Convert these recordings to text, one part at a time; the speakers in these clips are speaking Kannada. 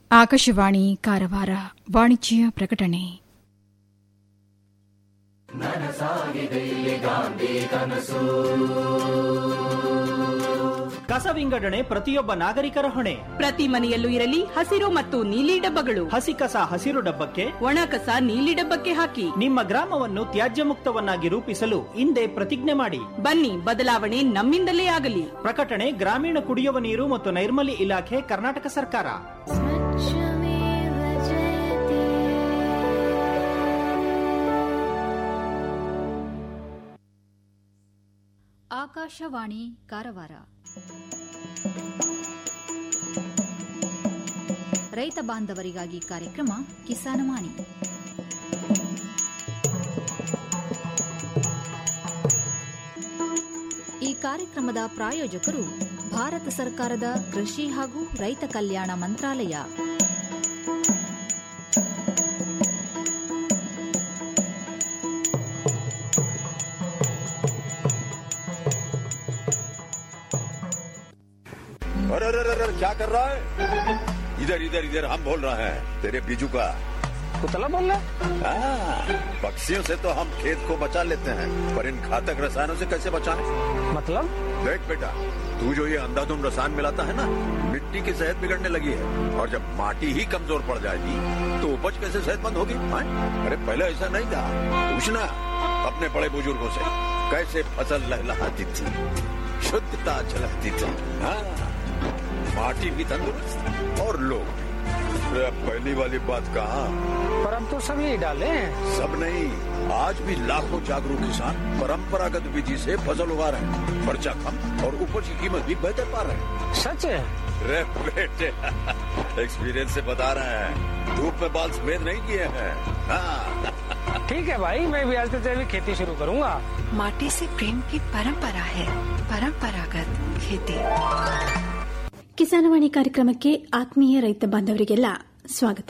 ಆಕಾಶವಾಣಿ ಕಾರವಾರ ವಾಣಿಜ್ಯ ಪ್ರಕಟಣೆ ಕಸ ವಿಂಗಡಣೆ ಪ್ರತಿಯೊಬ್ಬ ನಾಗರಿಕರ ಹೊಣೆ ಪ್ರತಿ ಮನೆಯಲ್ಲೂ ಇರಲಿ ಹಸಿರು ಮತ್ತು ನೀಲಿ ಡಬ್ಬಗಳು ಹಸಿ ಕಸ ಹಸಿರು ಡಬ್ಬಕ್ಕೆ ಒಣ ಕಸ ನೀಲಿ ಡಬ್ಬಕ್ಕೆ ಹಾಕಿ ನಿಮ್ಮ ಗ್ರಾಮವನ್ನು ತ್ಯಾಜ್ಯ ಮುಕ್ತವನ್ನಾಗಿ ರೂಪಿಸಲು ಹಿಂದೆ ಪ್ರತಿಜ್ಞೆ ಮಾಡಿ ಬನ್ನಿ ಬದಲಾವಣೆ ನಮ್ಮಿಂದಲೇ ಆಗಲಿ ಪ್ರಕಟಣೆ ಗ್ರಾಮೀಣ ಕುಡಿಯುವ ನೀರು ಮತ್ತು ನೈರ್ಮಲ್ಯ ಇಲಾಖೆ ಕರ್ನಾಟಕ ಸರ್ಕಾರ स्वच्छमेव जयते ಆಕಾಶವಾಣಿ ಕಾರವಾರ ರೈತ ಬಾಂಧವರಿಗಾಗಿ ಕಾರ್ಯಕ್ರಮ ಕಿಸಾನವಾಣಿ ಈ ಕಾರ್ಯಕ್ರಮದ ಪ್ರಾಯೋಜಕರು ಭಾರತ ಸರ್ಕಾರದ ಕೃಷಿ ಹಾಗೂ ರೈತ ಕಲ್ಯಾಣ ಮಂತ್ರಾಲಯ अरे अरे अरे अरे, क्या कर रहा है इधर इधर इधर हम बोल रहे हैं तेरे बीजू का कुतला बोल रहा हाँ, पक्षियों से तो हम खेत को बचा लेते हैं पर इन घातक रसायनों से कैसे बचाएं? मतलब देख बेटा तू जो ये अंधाधुंध रसायन मिलाता है ना मिट्टी की सेहत बिगड़ने लगी है और जब माटी ही कमजोर पड़ जाएगी तो उपज कैसे सेहतमंद होगी हाँ? अरे पहले ऐसा नहीं था पूछना अपने बड़े बुजुर्गों से कैसे फसल लहलहाती थी शुद्धता झलकती थी हाँ माटी भी तंदुरुस्त और लोग भी। अरे अब पहली वाली बात कहा पर हम तो सब यही डाले हैं सब नहीं आज भी लाखों जागरूक किसान परंपरागत विधि से फसल उगा रहे हैं खर्चा कम और उपज की कीमत भी बेहतर पा रहे हैं सच है रे बेटे एक्सपीरियंस से बता रहे हैं धूप में बाल सफेद नहीं किए हैं हाँ ठीक है भाई मैं भी आज से जैविक खेती शुरू करूंगा माटी से प्रेम की परंपरा है परंपरागत खेती ಕಿಸಾನವಾಣಿ ಕಾರ್ಯಕ್ರಮಕ್ಕೆ ಆತ್ಮೀಯ ರೈತ ಬಾಂಧವರಿಗೆಲ್ಲ ಸ್ವಾಗತ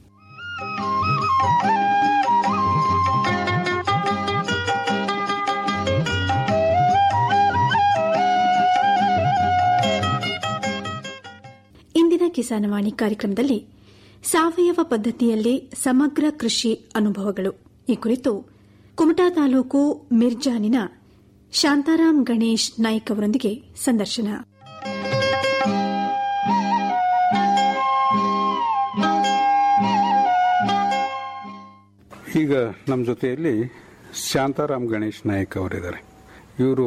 ಇಂದಿನ ಕಿಸಾನವಾಣಿ ಕಾರ್ಯಕ್ರಮದಲ್ಲಿ ಸಾವಯವ ಪದ್ಧತಿಯಲ್ಲಿ ಸಮಗ್ರ ಕೃಷಿ ಅನುಭವಗಳು ಈ ಕುರಿತು ಕುಮಟಾ ತಾಲೂಕು ಮಿರ್ಜಾನಿನ ಶಾಂತಾರಾಮ್ ಗಣೇಶ್ ನಾಯ್ಕ್ ಅವರೊಂದಿಗೆ ಸಂದರ್ಶನ ಈಗ ನಮ್ಮ ಜೊತೆಯಲ್ಲಿ ಶಾಂತಾರಾಮ್ ಗಣೇಶ್ ನಾಯಕ್ ಅವರಿದ್ದಾರೆ ಇವರು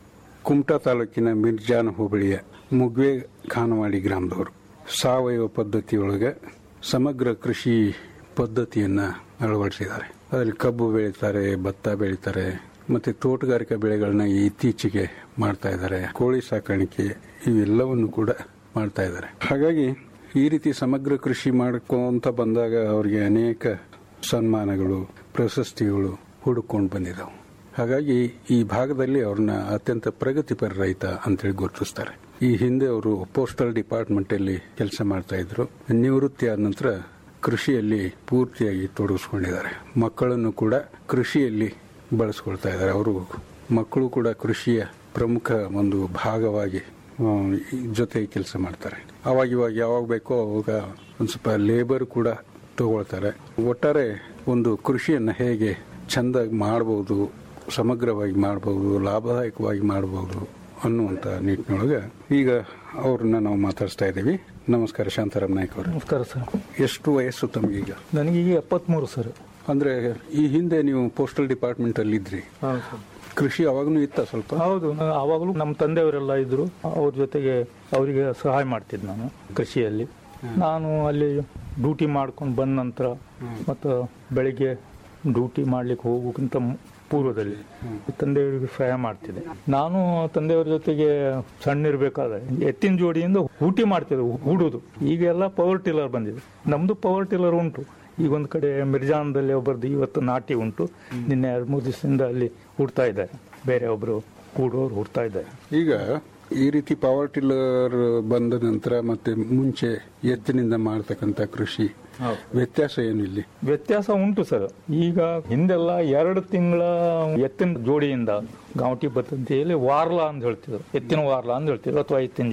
ಕುಮಟಾ ತಾಲೂಕಿನ ಮಿರ್ಜಾನ್ ಹೋಬಳಿಯ ಮುಗ್ವೆ ಖಾನವಾಡಿ ಗ್ರಾಮದವರು ಸಾವಯವ ಪದ್ಧತಿಯೊಳಗೆ ಸಮಗ್ರ ಕೃಷಿ ಪದ್ಧತಿಯನ್ನ ಅಳವಡಿಸಿದ್ದಾರೆ ಅದರಲ್ಲಿ ಕಬ್ಬು ಬೆಳೀತಾರೆ ಭತ್ತ ಬೆಳೀತಾರೆ ಮತ್ತೆ ತೋಟಗಾರಿಕಾ ಬೆಳೆಗಳನ್ನ ಇತ್ತೀಚೆಗೆ ಮಾಡ್ತಾ ಇದ್ದಾರೆ ಕೋಳಿ ಸಾಕಾಣಿಕೆ ಇವೆಲ್ಲವನ್ನು ಕೂಡ ಮಾಡ್ತಾ ಇದ್ದಾರೆ ಹಾಗಾಗಿ ಈ ರೀತಿ ಸಮಗ್ರ ಕೃಷಿ ಮಾಡ್ಕೊಂತ ಬಂದಾಗ ಅವರಿಗೆ ಅನೇಕ ಸನ್ಮಾನಗಳು ಪ್ರಶಸ್ತಿಗಳು ಹುಡುಕೊಂಡು ಬಂದಿದ್ದಾವೆ ಹಾಗಾಗಿ ಈ ಭಾಗದಲ್ಲಿ ಅವ್ರನ್ನ ಅತ್ಯಂತ ಪ್ರಗತಿಪರ ರೈತ ಅಂತೇಳಿ ಗುರುತಿಸ್ತಾರೆ ಈ ಹಿಂದೆ ಅವರು ಪೋಸ್ಟಲ್ ಡಿಪಾರ್ಟ್ಮೆಂಟ್ ಅಲ್ಲಿ ಕೆಲಸ ಮಾಡ್ತಾ ಇದ್ರು ನಿವೃತ್ತಿ ಆದ ನಂತರ ಕೃಷಿಯಲ್ಲಿ ಪೂರ್ತಿಯಾಗಿ ತೊಡಗಿಸ್ಕೊಂಡಿದ್ದಾರೆ ಮಕ್ಕಳನ್ನು ಕೂಡ ಕೃಷಿಯಲ್ಲಿ ಬಳಸ್ಕೊಳ್ತಾ ಇದ್ದಾರೆ ಅವರು ಮಕ್ಕಳು ಕೂಡ ಕೃಷಿಯ ಪ್ರಮುಖ ಒಂದು ಭಾಗವಾಗಿ ಆ, ಈ ಜೊತೆ ಕೆಲಸ ಮಾಡ್ತಾರೆ ಅವಾಗ ಇವಾಗ ಯಾವಾಗ ಬೇಕೋ ಅವಾಗ ಒಂದು ಸ್ವಲ್ಪ ಲೇಬರ್ ಕೂಡ ತಗೊಳ್ತಾರೆ ಒಟ್ಟಾರೆ ಒಂದು ಕೃಷಿಯನ್ನ ಹೇಗೆ ಚಂದಾಗಿ ಮಾಡಬಹುದು ಸಮಗ್ರವಾಗಿ ಮಾಡಬಹುದು ಲಾಭದಾಯಕವಾಗಿ ಮಾಡಬಹುದು ಅನ್ನುವಂತ ನಿಟ್ಟಿನೊಳಗೆ ಈಗ ಅವ್ರನ್ನ ನಾವು ಮಾತಾಡಿಸ್ತಾ ಇದ್ದೀವಿ ನಮಸ್ಕಾರ ಶಾಂತಾರಾಮ್ ನಾಯ್ಕ ಅವರು ನಮಸ್ಕಾರ ಸರ್ ಎಷ್ಟು ವಯಸ್ಸು ತಮಗೀಗ ನನಗೀಗ ಎಪ್ಪತ್ಮೂರು ಸರ್ ಅಂದ್ರೆ ಈ ಹಿಂದೆ ನೀವು ಪೋಸ್ಟಲ್ ಡಿಪಾರ್ಟ್ಮೆಂಟ್ ಅಲ್ಲಿ ಇದ್ರಿ ಹೌದು ಸರ್ ಕೃಷಿ ಅವಾಗೂ ಇತ್ತ ಸ್ವಲ್ಪ ಹೌದು ನಾ- ಆವಾಗಲೂ ನಮ್ಮ ತಂದೆಯವರೆಲ್ಲ ಇದ್ರು ಅವ್ರ ಜೊತೆಗೆ ಅವರಿಗೆ ಸಹಾಯ ಮಾಡ್ತಿದ್ದೆ ನಾನು ಕೃಷಿಯಲ್ಲಿ ನಾನು ಅಲ್ಲಿ ಡ್ಯೂಟಿ ಮಾಡ್ಕೊಂಡು ಬಂದ ನಂತರ ಮತ್ತು ಬೆಳಿಗ್ಗೆ ಡ್ಯೂಟಿ ಮಾಡ್ಲಿಕ್ಕೆ ಹೋಗೋಕ್ಕಿಂತ ಮು- ಪೂರ್ವದಲ್ಲಿ ತಂದೆಯವರಿಗೆ ಸಹಾಯ ಮಾಡ್ತಿದ್ದೆ ನಾನು ತಂದೆಯವ್ರ ಜೊತೆಗೆ ಸಣ್ಣ ಇರಬೇಕಾದ್ರೆ ಎತ್ತಿನ ಜೋಡಿಯಿಂದ ಊಟಿ ಮಾಡ್ತಿದ್ದೆ ಹೂಡೋದು ಈಗ ಎಲ್ಲ ಪವರ್ ಟಿಲ್ಲರ್ ಬಂದಿದೆ ನಮ್ದು ಪವರ್ ಟಿಲ್ಲರ್ ಉಂಟು ಈಗ ಒಂದು ಕಡೆ ಮಿರ್ಜಾನದಲ್ಲಿ ಒಬ್ಬರದ್ದು ಇವತ್ತು ನಾಟಿ ಉಂಟು ನಿನ್ನೆ ಎರಡು ಮೂರು ದಿವಸದಿಂದ ಅಲ್ಲಿ ಹುಡ್ತಾ ಇದ್ದಾರೆ ಬೇರೆ ಒಬ್ರು ಕೂಡೋರು ಹುಡ್ತಾ ಇದ್ದಾರೆ ಈಗ ಈ ರೀತಿ ಪವರ್ ಟಿಲ್ಲರ್ ಬಂದ ನಂತರ ಮತ್ತೆ ಮುಂಚೆ ಎತ್ತಿನಿಂದ ಮಾಡ್ತಕ್ಕಂಥ ಕೃಷಿ ವ್ಯತ್ಯಾಸ ಏನಿಲ್ಲಿ ವ್ಯತ್ಯಾಸ ಉಂಟು ಸರ್ ಈಗ ಹಿಂದೆಲ್ಲ ಎರಡು ತಿಂಗಳ ಎತ್ತಿನ ಜೋಡಿಯಿಂದ ಗಾಂವಟಿ ಪದ್ಧತಿಯಲ್ಲಿ ವಾರ್ಲಾ ಅಂತ ಹೇಳ್ತಿದ್ರು ಎತ್ತಿನ ವಾರ್ಲಾ ಅಂತ ಹೇಳ್ತಿದ್ರು ಅಥವಾ ಎತ್ತಿನ ಜೋಡಿ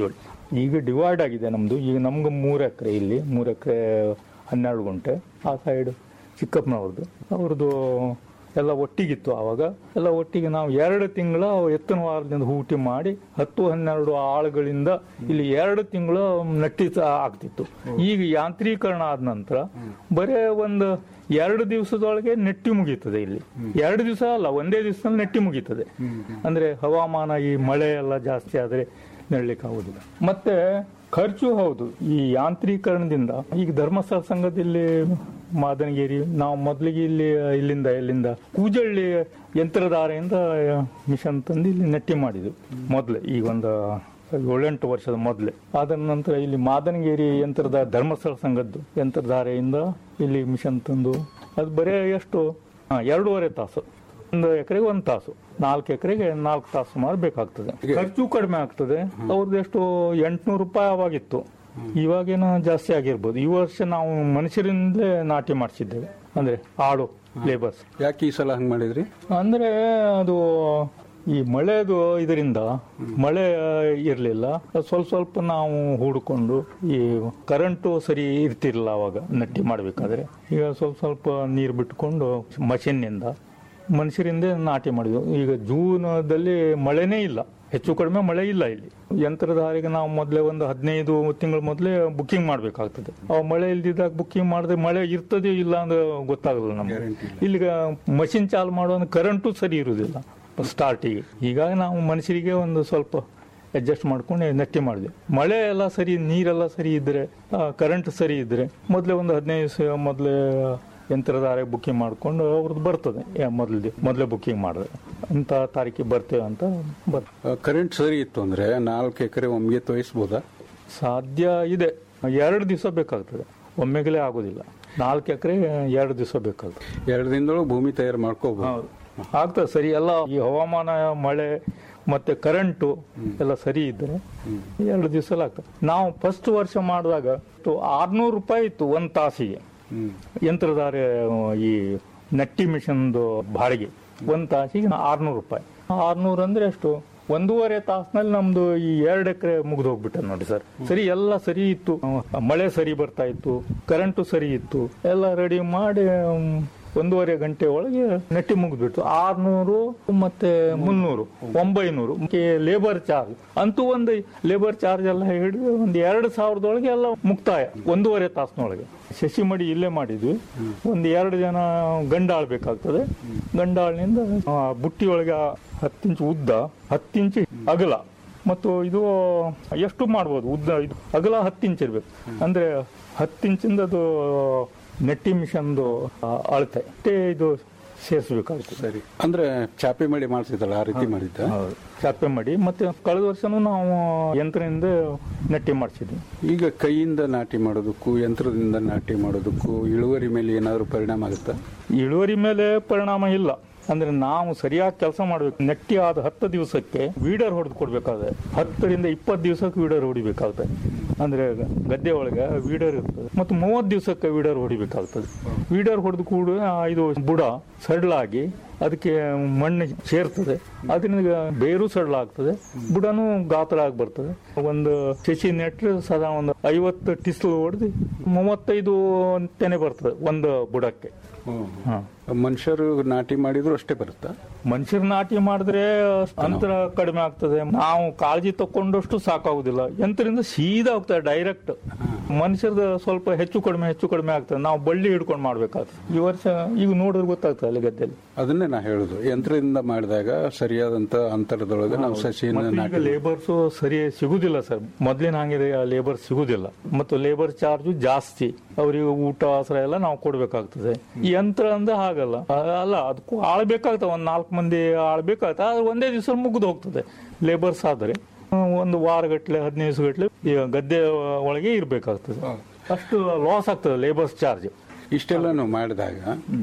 ಈಗ ಡಿವೈಡ್ ಆಗಿದೆ ನಮ್ದು ಈಗ ನಮ್ಗೆ ಮೂರು ಎಕರೆ ಇಲ್ಲಿ ಮೂರು ಎಕರೆ ಹನ್ನೆರಡು ಗುಂಟೆ ಆ ಸೈಡ್ ಚಿಕ್ಕಪ್ಪನವ್ರದ್ದು ಅವ್ರದ್ದು ಎಲ್ಲ ಒಟ್ಟಿಗಿತ್ತು ಆವಾಗ ಎಲ್ಲ ಒಟ್ಟಿಗೆ ನಾವು ಎರಡು ತಿಂಗಳ ಎತ್ತನ ವಾರದಿಂದ ಹೂಟಿ ಮಾಡಿ ಹತ್ತು ಹನ್ನೆರಡು ಆಳುಗಳಿಂದ ಇಲ್ಲಿ ಎರಡು ತಿಂಗಳು ನಟ್ಟಿ ಸ- ಆಗ್ತಿತ್ತು ಈಗ ಯಾಂತ್ರೀಕರಣ ಆದ ನಂತರ ಬರೇ ಒಂದು ಎರಡು ದಿವಸದೊಳಗೆ ನೆಟ್ಟಿ ಮುಗೀತದೆ ಇಲ್ಲಿ ಎರಡು ದಿವಸ ಅಲ್ಲ ಒಂದೇ ದಿವಸದಲ್ಲಿ ನೆಟ್ಟಿ ಮುಗೀತದೆ ಅಂದ್ರೆ ಹವಾಮಾನ ಈ ಮಳೆ ಎಲ್ಲ ಜಾಸ್ತಿ ಆದ್ರೆ ನೆಡ್ಲಿಕ್ಕೆ ಆಗುದಿಲ್ಲ ಮತ್ತೆ ಖರ್ಚು ಹೌದು ಈ ಯಾಂತ್ರೀಕರಣದಿಂದ ಈಗ ಧರ್ಮಸ್ಥಳ ಸಂಘದಲ್ಲಿ ಮಾದನಗಿರಿ ನಾವು ಮೊದಲಿಗೆ ಇಲ್ಲಿ ಇಲ್ಲಿಂದ ಇಲ್ಲಿಂದ ಕೂಜಳ್ಳಿ ಯಂತ್ರಧಾರೆಯಿಂದ ಮಿಷನ್ ತಂದು ಇಲ್ಲಿ ನೆಟ್ಟಿ ಮಾಡಿದ್ವಿ ಮೊದಲೇ ಈಗ ಒಂದು ಏಳೆಂಟು ವರ್ಷದ ಮೊದಲೇ ಅದ ನಂತರ ಇಲ್ಲಿ ಮಾದನಗಿರಿ ಯಂತ್ರದ ಧರ್ಮಸ್ಥಳ ಸಂಘದ್ದು ಯಂತ್ರಧಾರೆಯಿಂದ ಇಲ್ಲಿ ಮಿಷನ್ ತಂದು ಅದು ಬರೇ ಎಷ್ಟು ಹಾ, ಎರಡೂವರೆ ತಾಸು ಒಂದು ಎಕರೆಗೆ ಒಂದು ತಾಸು ನಾಲ್ಕು ಎಕರೆಗೆ ನಾಲ್ಕು ತಾಸು ಸುಮಾರು ಬೇಕಾಗ್ತದೆ ಖರ್ಚು ಕಡಿಮೆ ಆಗ್ತದೆ ಅವ್ರದ್ದು ಎಷ್ಟು ಎಂಟ್ನೂರು ರೂಪಾಯಿ ಅವಾಗಿತ್ತು ಇವಾಗೇನೋ ಜಾಸ್ತಿ ಆಗಿರ್ಬೋದು ಈ ವರ್ಷ ನಾವು ಮನುಷ್ಯರಿಂದಲೇ ನಾಟಿ ಮಾಡಿಸಿದ್ದೇವೆ ಅಂದ್ರೆ ಆಳು ಲೇಬರ್ಸ್ ಯಾಕೆ ಈ ಸಲ ಹಂಗೆ ಮಾಡಿದ್ರಿ ಅಂದ್ರೆ ಅದು ಈ ಮಳೆದು ಇದರಿಂದ ಮಳೆ ಇರಲಿಲ್ಲ ಸ್ವಲ್ಪ ಸ್ವಲ್ಪ ನಾವು ಹೂಡ್ಕೊಂಡು ಈ ಕರೆಂಟು ಸರಿ ಇರ್ತಿರ್ಲಿಲ್ಲ ಅವಾಗ ನಟ್ಟಿ ಮಾಡಬೇಕಾದ್ರೆ ಈಗ ಸ್ವಲ್ಪ ಸ್ವಲ್ಪ ನೀರು ಬಿಟ್ಕೊಂಡು ಮಷಿನ್ನಿಂದ ಮನುಷ್ಯರಿಂದ ನಾಟಿ ಮಾಡಿದ್ವು ಈಗ ಜೂನ್ದಲ್ಲಿ ಮಳೆನೇ ಇಲ್ಲ ಹೆಚ್ಚು ಕಡಿಮೆ ಮಳೆ ಇಲ್ಲ ಇಲ್ಲಿ ಯಂತ್ರಧಾರಿಗೆ ನಾವು ಮೊದಲೇ ಒಂದು ಹದಿನೈದು ತಿಂಗಳ ಮೊದಲೇ ಬುಕ್ಕಿಂಗ್ ಮಾಡಬೇಕಾಗ್ತದೆ ಅವು ಮಳೆ ಇಲ್ದಿದ್ದಾಗ ಬುಕ್ಕಿಂಗ್ ಮಾಡಿದ್ರೆ ಮಳೆ ಇರ್ತದೆ ಇಲ್ಲ ಅಂದ್ರೆ ಗೊತ್ತಾಗಲ್ಲ ನಮ್ಗೆ ಇಲ್ಲಿಗ ಮಷಿನ್ ಚಾಲು ಮಾಡೋ ಕರೆಂಟು ಸರಿ ಇರುವುದಿಲ್ಲ ಸ್ಟಾರ್ಟಿಗೆ ಹೀಗಾಗಿ ನಾವು ಮನುಷ್ಯರಿಗೆ ಒಂದು ಸ್ವಲ್ಪ ಅಡ್ಜಸ್ಟ್ ಮಾಡ್ಕೊಂಡು ನೆಟ್ಟಿ ಮಾಡಿದ್ವಿ ಮಳೆ ಎಲ್ಲ ಸರಿ ನೀರೆಲ್ಲ ಸರಿ ಇದ್ರೆ ಕರೆಂಟ್ ಸರಿ ಇದ್ರೆ ಮೊದಲೇ ಒಂದು ಹದಿನೈದು ದಿವಸ ಮೊದಲೇ ಯಂತ್ರಧಾರೆ ಬುಕ್ಕಿಂಗ್ ಮಾಡ್ಕೊಂಡು ಅವ್ರದ್ದು ಬರ್ತದೆ ಮೊದಲು ಮೊದಲೇ ಬುಕ್ಕಿಂಗ್ ಮಾಡಿದ್ರೆ ಇಂಥ ತಾರೀಕಿಗೆ ಬರ್ತೇವೆ ಅಂತ ಬರ್ತದೆ ಕರೆಂಟ್ ಸರಿ ಇತ್ತು ಅಂದ್ರೆ ನಾಲ್ಕು ಎಕರೆ ಒಮ್ಮೆಗೆ ತೋಯಿಸ್ಬೋದಾ ಸಾಧ್ಯ ಇದೆ ಎರಡು ದಿವಸ ಬೇಕಾಗ್ತದೆ ಒಮ್ಮೆಗಲೇ ಆಗೋದಿಲ್ಲ ನಾಲ್ಕು ಎಕರೆ ಎರಡು ದಿವಸ ಬೇಕಾಗ್ತದೆ ಎರಡು ದಿನದೊಳಗೆ ಭೂಮಿ ತಯಾರು ಮಾಡ್ಕೋಬಹುದು ಆಗ್ತದೆ ಸರಿ ಎಲ್ಲ ಈ ಹವಾಮಾನ ಮಳೆ ಮತ್ತೆ ಕರೆಂಟು ಎಲ್ಲ ಸರಿ ಇದ್ರೆ ಎರಡು ದಿವಸ ಆಗ್ತದೆ ನಾವು ಫಸ್ಟ್ ವರ್ಷ ಮಾಡಿದಾಗ ಆರ್ನೂರು ರೂಪಾಯಿ ಇತ್ತು ಒಂದ್ ತಾಸಿಗೆ ಯಂತ್ರಧಾರೆ ಈ ನಟ್ಟಿ ಮಿಷನ್ದು ಬಾಡಿಗೆ ಒಂದ್ ತಾಸಿಗೆ ಆರ್ನೂರು ರೂಪಾಯಿ ಆರ್ನೂರು ಅಂದ್ರೆ ಎಷ್ಟು ಒಂದೂವರೆ ತಾಸಿನಲ್ಲಿ ನಮ್ದು ಈ ಎರಡು ಎಕರೆ ಮುಗಿದು ಹೋಗ್ಬಿಟ್ಟ ನೋಡಿ ಸರ್ ಸರಿ ಎಲ್ಲ ಸರಿ ಇತ್ತು ಮಳೆ ಸರಿ ಬರ್ತಾ ಇತ್ತು ಕರೆಂಟು ಸರಿ ಇತ್ತು ಎಲ್ಲ ರೆಡಿ ಮಾಡಿ ಹ್ಮ್, ಒಂದೂವರೆ ಗಂಟೆ ಒಳಗೆ ನೆಟ್ಟಿ ಮುಗಿದ್ಬಿಟ್ಟು ಆರ್ನೂರು ಮತ್ತೆ ಮುನ್ನೂರು ಒಂಬೈನೂರು ಲೇಬರ್ ಚಾರ್ಜ್ ಅಂತೂ ಒಂದು ಲೇಬರ್ ಚಾರ್ಜ್ ಎಲ್ಲ ಹಿಡಿದು ಒಂದು ಎರಡು ಸಾವಿರದೊಳಗೆ ಎಲ್ಲ ಮುಕ್ತಾಯ ಒಂದೂವರೆ ತಾಸಿನೊಳಗೆ ಶಶಿ ಮಡಿ ಇಲ್ಲೇ ಮಾಡಿದ್ವಿ ಒಂದು ಎರಡು ಜನ ಗಂಡಾಳ್ ಬೇಕಾಗ್ತದೆ ಗಂಡಾಳ್ನಿಂದ ಆ, ಬುಟ್ಟಿ ಒಳಗೆ ಹತ್ತು ಇಂಚು ಉದ್ದ ಹತ್ತು ಇಂಚು ಅಗಲ ಮತ್ತು ಇದು ಎಷ್ಟು ಮಾಡ್ಬೋದು ಉದ್ದ ಇದು ಅಗಲ ಹತ್ತು ಇಂಚ್ ಇರ್ಬೇಕು ಅಂದ್ರೆ ಹತ್ತು ಇಂಚಿಂದ ಅದು ನೆಟ್ಟಿ ಮಿಷನ್ದು ಆ, ಅಳತೆ ಅಷ್ಟೇ ಇದು ಸೇರಿಸಬೇಕಾಗ್ತದೆ ಸರಿ ಅಂದ್ರೆ ಚಾಪೆ ಮಾಡಿ ಮಾಡ್ತಿದ್ದಲ್ಲ ಆ ರೀತಿ ಮಾಡಿದ್ದ ಚಾಪೆ ಮಾಡಿ ಮತ್ತೆ ಕಳೆದ ವರ್ಷನೂ ನಾವು ಯಂತ್ರದಿಂದ ನೆಟ್ಟಿ ಮಾಡಿಸಿದ್ವಿ ಈಗ ಕೈಯಿಂದ ನಾಟಿ ಮಾಡೋದಕ್ಕೂ ಯಂತ್ರದಿಂದ ನಾಟಿ ಮಾಡೋದಕ್ಕೂ ಇಳುವರಿ ಮೇಲೆ ಏನಾದರೂ ಪರಿಣಾಮ ಆಗುತ್ತಾ ಇಳುವರಿ ಮೇಲೆ ಪರಿಣಾಮ ಇಲ್ಲ ಅಂದ್ರೆ ನಾವು ಸರಿಯಾಗಿ ಕೆಲಸ ಮಾಡ್ಬೇಕು ನೆಟ್ಟಿ ಆದ ಹತ್ತು ದಿವಸಕ್ಕೆ ವೀಡರ್ ಹೊಡೆದು ಕೊಡ್ಬೇಕಾದ್ರೆ ಹತ್ತರಿಂದ ಇಪ್ಪತ್ತು ದಿವಸಕ್ಕೆ ವೀಡರ್ ಹೊಡಿಬೇಕಾಗ್ತದೆ ಅಂದ್ರೆ ಗದ್ದೆ ಒಳಗೆ ವೀಡರ್ ಇರ್ತದೆ ಮತ್ತು ಮೂವತ್ತು ದಿವಸಕ್ಕೆ ವೀಡರ್ ಹೊಡಿಬೇಕಾಗ್ತದೆ ವೀಡರ್ ಹೊಡೆದು ಕೂಡ ಇದು ಬುಡ ಸಡ್ಲಾಗಿ ಅದಕ್ಕೆ ಮಣ್ಣು ಸೇರ್ತದೆ ಅದರಿಂದ ಬೇರು ಸಡ್ಲಾಗ್ತದೆ ಬುಡನೂ ಗಾತ್ರ ಆಗಿ ಬರ್ತದೆ ಒಂದು ಸಸಿ ನೆಟ್ರೆ ಸದಾ ಒಂದು ಐವತ್ತು ಟಿಸ್ಲು ಹೊಡೆದು ಮೂವತ್ತೈದು ತೆನೆ ಬರ್ತದೆ ಒಂದು ಬುಡಕ್ಕೆ ಹಾ. ಮನುಷ್ಯರು ನಾಟಿ ಮಾಡಿದ್ರು ಅಷ್ಟೇ ಬರುತ್ತಾ ಮನುಷ್ಯರು ನಾಟಿ ಮಾಡಿದ್ರೆ ಅಂತರ ಕಡಿಮೆ ಆಗ್ತದೆ ನಾವು ಕಾಳಜಿ ತಕೊಂಡಷ್ಟು ಸಾಕಾಗುದಿಲ್ಲ ಯಂತ್ರದಿಂದ ಸೀದಾ ಹೋಗ್ತದೆ ಡೈರೆಕ್ಟ್ ಮನುಷ್ಯರದ ಸ್ವಲ್ಪ ಹೆಚ್ಚು ಕಡಿಮೆ ಹೆಚ್ಚು ಕಡಿಮೆ ಆಗ್ತದೆ ನಾವು ಬಳ್ಳಿ ಹಿಡ್ಕೊಂಡು ಮಾಡ್ಬೇಕಾಗ್ತದೆ ಈ ವರ್ಷ ಈಗ ನೋಡಿದ್ರೆ ಗೊತ್ತಾಗ್ತದೆ ಅಲ್ಲಿ ಗದ್ದೆಯಲ್ಲಿ ಅದನ್ನೇ ನಾ ಹೇಳುದು ಯಂತ್ರದಿಂದ ಮಾಡಿದಾಗ ಸರಿಯಾದಂತ ಅಂತರದೊಳಗೆ ನಾವು ಸಸಿಯನ್ನು ಮತ್ತು ಈಗ ನಾಟಿ ಲೇಬರ್ಸ್ ಸರಿ ಸಿಗುದಿಲ್ಲ ಸರ್ ಮೊದ್ಲಿನ ಹಂಗೆ ಲೇಬರ್ ಸಿಗುದಿಲ್ಲ ಮತ್ತು ಲೇಬರ್ ಚಾರ್ಜ್ ಜಾಸ್ತಿ ಅವರಿಗೆ ಊಟ ಆಸರ ಎಲ್ಲ ನಾವು ಕೊಡ್ಬೇಕಾಗ್ತದೆ ಈ ಯಂತ್ರ ಅಂದ್ರೆ ಹಾಗಲ್ಲ ಅ- ಅಲ್ಲ ಅದಕ್ಕೂ ಆಳ್ಬೇಕಾಗ್ತದೆ ಒಂದ್ ನಾಲ್ಕು ಮಂದಿ ಆಳ್ಬೇಕಾಗ್ತದೆ ಆದ್ರೆ ಒಂದೇ ದಿವಸ ಮುಗಿದು ಹೋಗ್ತದೆ ಲೇಬರ್ಸ್ ಆದ್ರೆ ಆ, ಒಂದು ವಾರಗಟ್ಲೆ ಹದಿನೈದು ದಿವಸಗಟ್ಲೆ ಈ ಗದ್ದೆ ಒಳಗೆ ಇರ್ಬೇಕಾಗ್ತದೆ ಅಷ್ಟು ಲಾಸ್ ಆಗ್ತದೆ ಲೇಬರ್ಸ್ ಚಾರ್ಜ್ ಇಷ್ಟೆಲ್ಲ ನಾವು ಮಾಡಿದಾಗ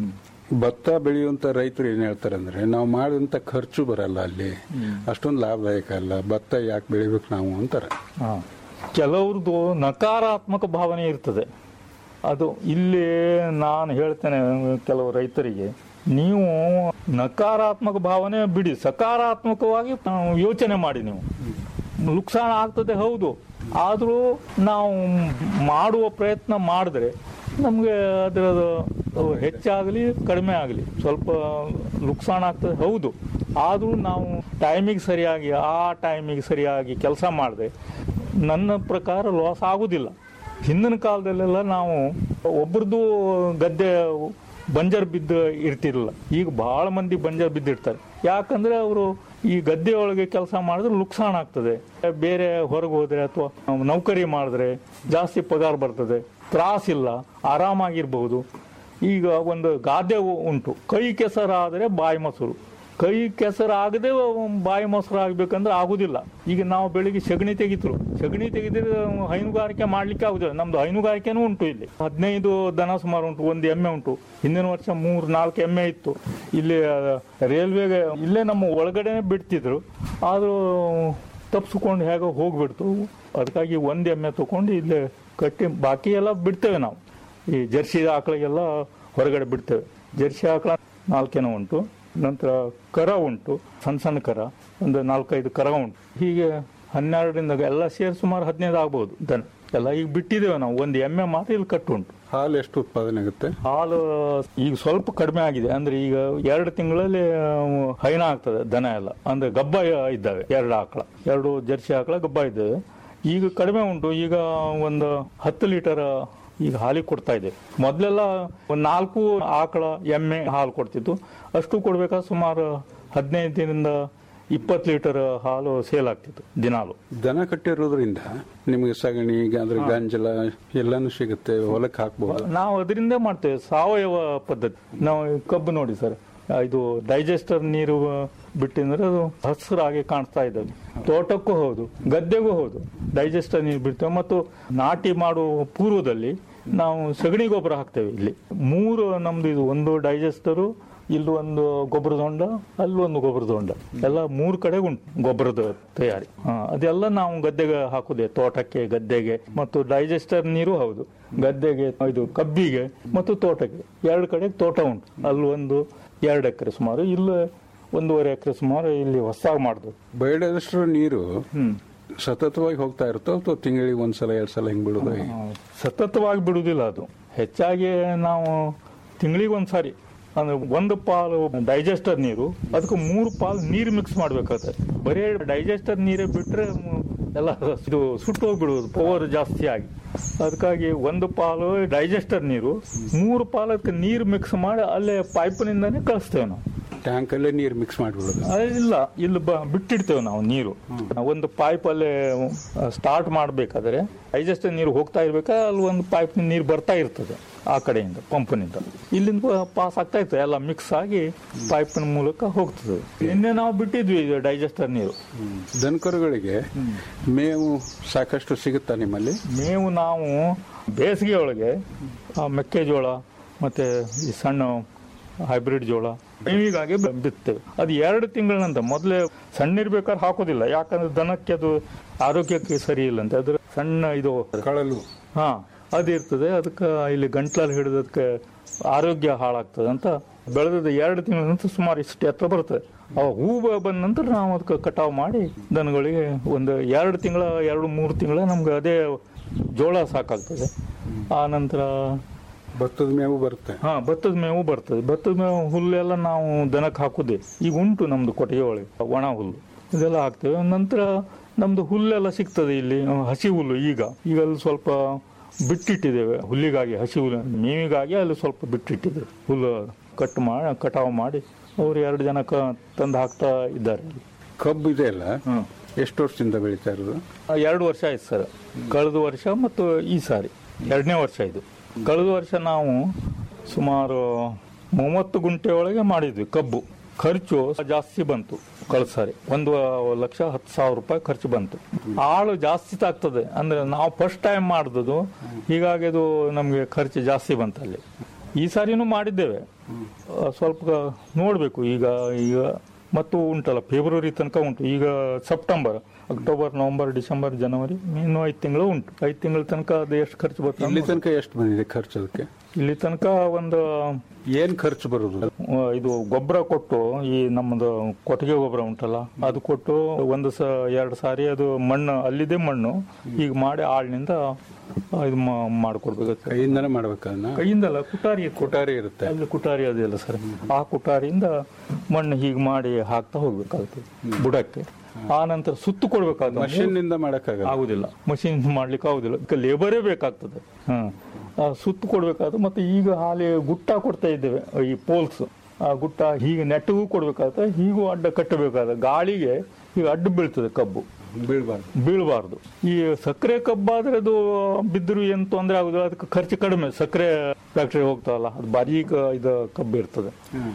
ಭತ್ತ ಬೆಳೆಯುವಂತ ರೈತರು ಏನ್ ಹೇಳ್ತಾರೆ ಅಂದ್ರೆ ನಾವು ಮಾಡಿದಂತ ಖರ್ಚು ಬರಲ್ಲ ಅಲ್ಲಿ ಅಷ್ಟೊಂದು ಲಾಭದಾಯಕ ಅಲ್ಲ ಭತ್ತ ಯಾಕೆ ಬೆಳಿಬೇಕು ನಾವು ಅಂತಾರೆ ಹಾ. ಕೆಲವ್ರದ್ದು ನಕಾರಾತ್ಮಕ ಭಾವನೆ ಇರ್ತದೆ ಅದು ಇಲ್ಲಿ ನಾನು ಹೇಳ್ತೇನೆ ಕೆಲವು ರೈತರಿಗೆ ನೀವು ನಕಾರಾತ್ಮಕ ಭಾವನೆ ಬಿಡಿ ಸಕಾರಾತ್ಮಕವಾಗಿ ಆ, ಯೋಚನೆ ಮಾಡಿ ನೀವು ನುಕ್ಸಾನ ಆಗ್ತದೆ ಹೌದು ಆದರೂ ನಾವು ಮಾಡುವ ಪ್ರಯತ್ನ ಮಾಡಿದ್ರೆ ನಮಗೆ ಅದರದು ಹೆಚ್ಚಾಗಲಿ ಕಡಿಮೆ ಆಗಲಿ ಸ್ವಲ್ಪ ನುಕ್ಸಾನ ಆಗ್ತದೆ ಹೌದು ಆದರೂ ನಾವು ಟೈಮಿಗೆ ಸರಿಯಾಗಿ ಆ ಟೈಮಿಗೆ ಸರಿಯಾಗಿ ಕೆಲಸ ಮಾಡಿದೆ ನನ್ನ ಪ್ರಕಾರ ಲಾಸ್ ಆಗೋದಿಲ್ಲ ಹಿಂದಿನ ಕಾಲದಲ್ಲೆಲ್ಲ ನಾವು ಒಬ್ರದ್ದು ಗದ್ದೆ ಬಂಜರ್ ಬಿದ್ದು ಇರ್ತಿರಲಿಲ್ಲ ಈಗ ಬಹಳ ಮಂದಿ ಬಂಜರ್ ಬಿದ್ದಿರ್ತಾರೆ ಯಾಕಂದ್ರೆ ಅವರು ಈ ಗದ್ದೆ ಒಳಗೆ ಕೆಲಸ ಮಾಡಿದ್ರೆ ನುಕ್ಸಾನ್ ಆಗ್ತದೆ ಬೇರೆ ಹೊರಗೆ ಹೋದ್ರೆ ಅಥವಾ ನೌಕರಿ ಮಾಡಿದ್ರೆ ಜಾಸ್ತಿ ಪಗಾರ ಬರ್ತದೆ ತ್ರಾಸಿಲ್ಲ ಆರಾಮಾಗಿರ್ಬಹುದು ಈಗ ಒಂದು ಗಾದೆ ಉಂಟು ಕೈ ಕೆಸರಾದರೆ ಬಾಯಿ ಮೊಸರು ಕೈ ಕೆಸರಾಗದೆ ಬಾಯಿ ಮೊಸರು ಆಗ್ಬೇಕಂದ್ರೆ ಆಗುದಿಲ್ಲ ಈಗ ನಾವು ಬೆಳಿಗ್ಗೆ ಸಗಣಿ ತೆಗಿತರು ಸಗಣಿ ತೆಗೆದ್ರೆ ಹೈನುಗಾರಿಕೆ ಮಾಡ್ಲಿಕ್ಕೆ ಆಗುದಿಲ್ಲ ನಮ್ದು ಹೈನುಗಾರಿಕೆನೂ ಉಂಟು ಇಲ್ಲಿ ಹದಿನೈದು ದನ ಸುಮಾರು ಉಂಟು ಒಂದು ಎಮ್ಮೆ ಉಂಟು ಹಿಂದಿನ ವರ್ಷ ಮೂರ್ ನಾಲ್ಕು ಎಮ್ಮೆ ಇತ್ತು ಇಲ್ಲಿ ರೈಲ್ವೆಗೆ ಇಲ್ಲೇ ನಮ್ಮ ಒಳಗಡೆನೆ ಬಿಡ್ತಿದ್ರು ಆದ್ರೂ ತಪ್ಪಿಸ್ಕೊಂಡು ಹೇಗೋ ಹೋಗ್ಬಿಡ್ತು ಅದಕ್ಕಾಗಿ ಒಂದು ಎಮ್ಮೆ ತಗೊಂಡು ಇಲ್ಲೇ ಕಟ್ಟಿ ಬಾಕಿ ಎಲ್ಲ ಬಿಡ್ತೇವೆ ನಾವು ಈ ಜರ್ಸಿ ಆಕಳಿಗೆಲ್ಲ ಹೊರಗಡೆ ಬಿಡ್ತೇವೆ ಜರ್ಸಿ ಆಕಳ ನಾಲ್ಕೇನೋ ಉಂಟು ನಂತರ ಕರ ಉಂಟು ಸಣ್ಣ ಸಣ್ಣ ಕರ ಒಂದು ನಾಲ್ಕೈದು ಕರ ಉಂಟು ಹೀಗೆ ಹನ್ನೆರಡರಿಂದ ಎಲ್ಲ ಸೇರಿ ಸುಮಾರು ಹದಿನೈದು ಆಗ್ಬೋದು ದನ ಎಲ್ಲ ಈಗ ಬಿಟ್ಟಿದ್ದೇವೆ ನಾವು ಒಂದು ಎಮ್ಮೆ ಮಾತ್ರ ಇಲ್ಲಿ ಕಟ್ಟು ಉಂಟು ಹಾಲು ಎಷ್ಟು ಉತ್ಪಾದನೆ ಆಗುತ್ತೆ ಹಾಲು ಈಗ ಸ್ವಲ್ಪ ಕಡಿಮೆ ಆಗಿದೆ ಅಂದ್ರೆ ಈಗ ಎರಡು ತಿಂಗಳಲ್ಲಿ ಹೈನ ಆಗ್ತದೆ ದನ ಎಲ್ಲ ಅಂದ್ರೆ ಗಬ್ಬ ಇದ್ದಾವೆ ಎರಡು ಆಕಳ ಎರಡು ಜರ್ಸಿ ಆಕಳ ಗಬ್ಬ ಇದ್ದಾವೆ ಈಗ ಕಡಿಮೆ ಉಂಟು ಈಗ ಒಂದು ಹತ್ತು ಲೀಟರ್ ಈಗ ಹಾಲಿಗೆ ಕೊಡ್ತಾ ಇದೆ ಮೊದಲೆಲ್ಲ ಒಂದು ನಾಲ್ಕು ಆಕಳ ಎಮ್ಮೆ ಹಾಲು ಕೊಡ್ತಿತ್ತು ಅಷ್ಟು ಕೊಡ್ಬೇಕಾದ್ರೆ ಸುಮಾರು ಹದಿನೈದರಿಂದ ಇಪ್ಪತ್ತು ಲೀಟರ್ ಹಾಲು ಸೇಲ್ ಆಗ್ತಿತ್ತು ದಿನಾಲು ದನ ಕಟ್ಟಿರೋದ್ರಿಂದ ನಿಮಗೆ ಸಗಣಿ ಅದ್ರ ಗಂಜಲ ಎಲ್ಲಾನು ಸಿಗುತ್ತೆ ಹೊಲಕ್ಕೆ ಹಾಕ್ಬಹುದು ನಾವು ಅದರಿಂದ ಮಾಡ್ತೇವೆ ಸಾವಯವ ಪದ್ಧತಿ ನಾವು ಈ ಕಬ್ಬು ನೋಡಿ ಸರ್ ಇದು ಡೈಜೆಸ್ಟರ್ ನೀರು ಬಿಟ್ಟಿಂದ್ರೆ ಅದು ಹಸಿರಾಗಿ ಕಾಣಿಸ್ತಾ ಇದ್ದಾವೆ ತೋಟಕ್ಕೂ ಹೌದು ಗದ್ದೆಗೂ ಹೌದು ಡೈಜೆಸ್ಟರ್ ನೀರು ಬಿಡ್ತೇವೆ ಮತ್ತು ನಾಟಿ ಮಾಡುವ ಪೂರ್ವದಲ್ಲಿ ನಾವು ಸಗಣಿ ಗೊಬ್ಬರ ಹಾಕ್ತೇವೆ ಇಲ್ಲಿ ಮೂರು ನಮ್ದು ಇದು ಒಂದು ಡೈಜೆಸ್ಟರು ಇಲ್ಲಿ ಒಂದು ಗೊಬ್ಬರದ ಹೊಂಡ ಅಲ್ಲಿ ಒಂದು ಗೊಬ್ಬರದ ಹೊಂಡ ಎಲ್ಲ ಮೂರು ಕಡೆ ಉಂಟು ಗೊಬ್ಬರದ ತಯಾರಿ ಹಾ, ಅದೆಲ್ಲ ನಾವು ಗದ್ದೆಗೆ ಹಾಕುದೇ ತೋಟಕ್ಕೆ ಗದ್ದೆಗೆ ಮತ್ತು ಡೈಜೆಸ್ಟರ್ ನೀರು ಹೌದು ಗದ್ದೆಗೆ ಇದು ಕಬ್ಬಿಗೆ ಮತ್ತು ತೋಟಕ್ಕೆ ಎರಡು ಕಡೆ ತೋಟ ಉಂಟು ಅಲ್ಲಿ ಒಂದು ಎರಡು ಎಕರೆ ಸುಮಾರು ಇಲ್ಲಿ ಒಂದೂವರೆ ಎಕರೆ ಸುಮಾರು ಇಲ್ಲಿ ಹೊಸದಾಗಿ ಮಾಡಿದ್ರು ಬಯಡದಷ್ಟು ನೀರು ಸತತವಾಗಿ ಹೋಗ್ತಾ ಇರುತ್ತೋ ಅಥವಾ ತಿಂಗಳಿಗೆ ಒಂದ್ಸಲ ಎರಡ್ ಸಲ ಹಿಂಗ್ ಬಿಡೋದು ಹೇಗೆ? ಸತತವಾಗಿ ಬಿಡುವುದಿಲ್ಲ ಅದು ಹೆಚ್ಚಾಗಿ ನಾವು ತಿಂಗಳಿಗೆ ಒಂದ್ಸಾರಿ ಅಂದ್ರೆ ಒಂದು ಪಾಲು ಡೈಜೆಸ್ಟರ್ ನೀರು ಅದಕ್ಕೆ ಮೂರು ಪಾಲು ನೀರು ಮಿಕ್ಸ್ ಮಾಡ್ಬೇಕಾಗ್ತದೆ ಬರೀ ಡೈಜೆಸ್ಟರ್ ನೀರೇ ಬಿಟ್ರೆ ಮ್, ಎಲ್ಲ ಇದು ಸುಟ್ಟು ಹೋಗ್ಬಿಡುವುದು ಪವರ್ ಜಾಸ್ತಿ ಆಗಿ ಅದಕ್ಕಾಗಿ ಒಂದು ಪಾಲು ಡೈಜೆಸ್ಟರ್ ನೀರು ಮೂರು ಪಾಲು ಅದಕ್ಕೆ ನೀರು ಮಿಕ್ಸ್ ಮಾಡಿ ಅಲ್ಲೇ ಪೈಪ್ನಿಂದಾನೇ ಕಳಿಸ್ತೇವೆ ನಾವು ಟ್ಯಾಂಕ್ ಅಲ್ಲೇ ನೀರು ಮಿಕ್ಸ್ ಮಾಡಿಬಿಡೋದು ಇಲ್ಲ ಇಲ್ಲಿ ಬ ಬಿಟ್ಟಿರ್ತೇವೆ ನಾವು ನೀರು ಒಂದು ಪೈಪ್ ಅಲ್ಲೇ ಸ್ಟಾರ್ಟ್ ಮಾಡಬೇಕಾದ್ರೆ ಡೈಜೆಸ್ಟರ್ ನೀರು ಹೋಗ್ತಾ ಇರ್ಬೇಕಾದ್ರೆ ಅಲ್ಲಿ ಒಂದು ಪೈಪ್ ನೀರು ಬರ್ತಾ ಇರ್ತದೆ ಆ ಕಡೆಯಿಂದ ಪಂಪ್ನಿಂದ ಇಲ್ಲಿಂದ ಪಾಸ್ ಆಗ್ತಾ ಇರ್ತದೆ ಎಲ್ಲ ಮಿಕ್ಸ್ ಆಗಿ ಪೈಪಿನ ಮೂಲಕ ಹೋಗ್ತದೆ ನಿನ್ನೆ ನಾವು ಬಿಟ್ಟಿದ್ವಿ ಇದು ಡೈಜೆಸ್ಟರ್ ನೀರು ದನಕರುಗಳಿಗೆ ಮೇವು ಸಾಕಷ್ಟು ಸಿಗುತ್ತಾ ನಿಮ್ಮಲ್ಲಿ ಮೇವು ನಾವು ಬೇಸಿಗೆ ಒಳಗೆ ಆ ಮೆಕ್ಕೆಜೋಳ ಮತ್ತೆ ಈ ಸಣ್ಣ ಹೈಬ್ರಿಡ್ ಜೋಳ ಮೇವಿಗಾಗಿ ಬ- ಬಿತ್ತೇವೆ ಅದು ಎರಡು ತಿಂಗಳ ನಂತರ ಮೊದಲೇ ಸಣ್ಣ ಇರ್ಬೇಕಾದ್ರೆ ಹಾಕೋದಿಲ್ಲ ಯಾಕಂದ್ರೆ ದನಕ್ಕೆ ಅದು ಆರೋಗ್ಯಕ್ಕೆ ಸರಿ ಇಲ್ಲ ಅಂತ ಅದ್ರ ಸಣ್ಣ ಇದು ಕಳಲು ಹಾ ಅದಿರ್ತದೆ ಅದಕ್ಕೆ ಇಲ್ಲಿ ಗಂಟ್ಲಲ್ಲಿ ಹಿಡಿದಕ್ಕೆ ಆರೋಗ್ಯ ಹಾಳಾಗ್ತದೆ ಅಂತ ಬೆಳೆದ ಎರಡು ತಿಂಗಳ ನಂತರ ಸುಮಾರು ಇಷ್ಟು ಎತ್ತರ ಬರ್ತದೆ ಅವಾಗ ಹೂ ಬ- ಬಂದ ನಂತರ ನಾವು ಅದಕ್ಕೆ ಕಟಾವು ಮಾಡಿ ದನಗಳಿಗೆ ಒಂದು ಎರಡು ತಿಂಗಳ ಎರಡು ಮೂರು ತಿಂಗಳ ನಮ್ಗೆ ಅದೇ ಜೋಳ ಸಾಕಾಗ್ತದೆ ಆ ನಂತರ ಭತ್ತದ ಮೇವು ಬರುತ್ತೆ ಹಾ ಭತ್ತದ ಮೇವು ಬರ್ತದೆ ಭತ್ತದ ಮೇವು ಹುಲ್ಲೆಲ್ಲ ನಾವು ದನಕ್ಕೆ ಹಾಕುದೇ ಈಗ ಉಂಟು ನಮ್ದು ಕೊಟ್ಟಿಗೆ ಒಳಗೆ ಒಣ ಹುಲ್ಲು ಇದೆಲ್ಲ ಹಾಕ್ತೇವೆ ನಂತರ ನಮ್ದು ಹುಲ್ಲೆಲ್ಲ ಸಿಗ್ತದೆ ಇಲ್ಲಿ ಆ, ಹಸಿ ಹುಲ್ಲು ಈಗ ಈಗ ಅಲ್ಲಿ ಸ್ವಲ್ಪ ಬಿಟ್ಟಿಟ್ಟಿದ್ದೇವೆ ಹುಲ್ಲಿಗಾಗಿ ಹಸಿ ಹುಲ್ಲು ಮೇವಿಗಾಗಿ ಅಲ್ಲಿ ಸ್ವಲ್ಪ ಬಿಟ್ಟಿಟ್ಟಿದ್ದೇವೆ ಹುಲ್ಲು ಕಟ್ ಮಾಡಿ ಕಟಾವು ಮಾಡಿ ಅವರು ಎರಡು ಜನ ಕ- ತಂದು ಹಾಕ್ತಾ ಇದ್ದಾರೆ ಕಬ್ಬು ಇದೆ ಅಲ್ಲ ಎಷ್ಟು ವರ್ಷದಿಂದ ಬೆಳೀತಾ ಇರೋದು ಆ, ಎರಡು ವರ್ಷ ಆಯ್ತು ಸರ್ ಕಳೆದ ವರ್ಷ ಮತ್ತು ಈ ಸಾರಿ ಎರಡನೇ ವರ್ಷ ಇದು ಕಳೆದ ವರ್ಷ ನಾವು ಸುಮಾರು ಮೂವತ್ತು ಗುಂಟೆ ಒಳಗೆ ಮಾಡಿದ್ವಿ ಕಬ್ಬು ಖರ್ಚು ಜಾಸ್ತಿ ಬಂತು ಕಳೆದ ಸಾರಿ ಒಂದು ಲಕ್ಷ ಹತ್ತು ಸಾವಿರ ರೂಪಾಯಿ ಖರ್ಚು ಬಂತು ಆಳು ಜಾಸ್ತಿ ತಾಗ್ತದೆ ಅಂದ್ರೆ ನಾವು ಫಸ್ಟ್ ಟೈಮ್ ಮಾಡಿದ್ದು ಹೀಗಾಗಿ ಅದು ನಮಗೆ ಖರ್ಚು ಜಾಸ್ತಿ ಬಂತು ಅಲ್ಲಿ ಈ ಸಾರಿನೂ ಮಾಡಿದ್ದೇವೆ ಆ, ಸ್ವಲ್ಪ ನೋಡಬೇಕು ಈಗ ಈಗ ಮತ್ತು ಉಂಟಲ್ಲ ಫೆಬ್ರವರಿ ತನಕ ಉಂಟು ಈಗ ಸೆಪ್ಟೆಂಬರ್ ಅಕ್ಟೋಬರ್ ನವೆಂಬರ್ ಡಿಸೆಂಬರ್ ಜನವರಿ ಇನ್ನೂ ಐದು ತಿಂಗಳು ಉಂಟು ಐದು ತಿಂಗಳ ತನಕ ಅದು ಎಷ್ಟು ಖರ್ಚು ಇಲ್ಲಿ ಬರ್ತದೆ ತನಕ ಎಷ್ಟು ಬಂದಿದೆ ಖರ್ಚು ಅದಕ್ಕೆ ಇಲ್ಲಿ ತನಕ ಒಂದು ಏನ್ ಖರ್ಚು ಬರುದು ಆ, ಇದು ಗೊಬ್ಬರ ಕೊಟ್ಟು ಈ ನಮ್ಮದು ಕೊಟ್ಟಿಗೆ ಗೊಬ್ಬರ ಉಂಟಲ್ಲ ಅದು ಕೊಟ್ಟು ಒಂದು ಸ ಎರಡು ಸಾರಿ ಅದು ಮಣ್ಣು ಅಲ್ಲಿದೆ ಮಣ್ಣು ಈಗ ಮಾಡಿ ಆಳಿನಿಂದ ಇದು ಮಾ- ಮಾಡ್ಕೊಡ್ಬೇಕು ಕೈಯಿಂದನೇ ಮಾಡ್ಬೇಕನ್ನ ಕೈಯಿಂದಲ್ಲ ಕುಟಾರಿ ಕುಟಾರಿ ಇರುತ್ತೆ ಅಲ್ಲಿ ಕುಟಾರಿ ಅದೆಲ್ಲ ಸರ್ ಆ ಕುಟಾರಿಯಿಂದ ಮಣ್ಣು ಹೀಗೆ ಮಾಡಿ ಹಾಕ್ತಾ ಹೋಗ್ಬೇಕಾಗ್ತದೆ ಬುಡಕ್ಕೆ ಆ ನಂತರ ಸುತ್ತು ಕೊಡ್ಬೇಕಾಗ್ತದೆ ಮಷೀನ್ ನಿಂದ ಮಾಡಕ್ಕಾಗಲ್ಲ ಆಗುದಿಲ್ಲ ಮಷೀನ್ ಮಾಡ್ಲಿಕ್ಕೆ ಆಗುದಿಲ್ಲ ಲೇಬರೇ ಬೇಕಾಗ್ತದೆ ಹ್ಮ್ ಆ ಸುತ್ತು ಕೊಡ್ಬೇಕಾದ್ರೆ ಮತ್ತೆ ಈಗ ಹಾಲಿ ಗುಟ್ಟ ಕೊಡ್ತಾ ಇದ್ದೇವೆ ಈ ಪೋಲ್ಸ್ ಆ ಗುಟ್ಟ ಹೀಗೆ ನೆಟ್ಟಿಗೂ ಕೊಡ್ಬೇಕಾದ್ರೆ ಹೀಗೂ ಅಡ್ಡ ಕಟ್ಟಬೇಕಾದ ಗಾಳಿಗೆ ಈಗ ಅಡ್ಡ ಬೀಳ್ತದೆ ಕಬ್ಬು ಬೀಳ್ಬಾರ್ದು ಬೀಳಬಾರ್ದು ಈ ಸಕ್ಕರೆ ಕಬ್ಬಾದ್ರೆ ಅದು ಬಿದ್ದರೂ ಏನು ತೊಂದರೆ ಆಗುದಿಲ್ಲ ಅದಕ್ಕೆ ಖರ್ಚು ಕಡಿಮೆ ಸಕ್ಕರೆ ಫ್ಯಾಕ್ಟರಿ ಹೋಗ್ತಾವಲ್ಲ ಅದು ಬಾರೀಕ ಇದು ಕಬ್ಬು ಇರ್ತದೆ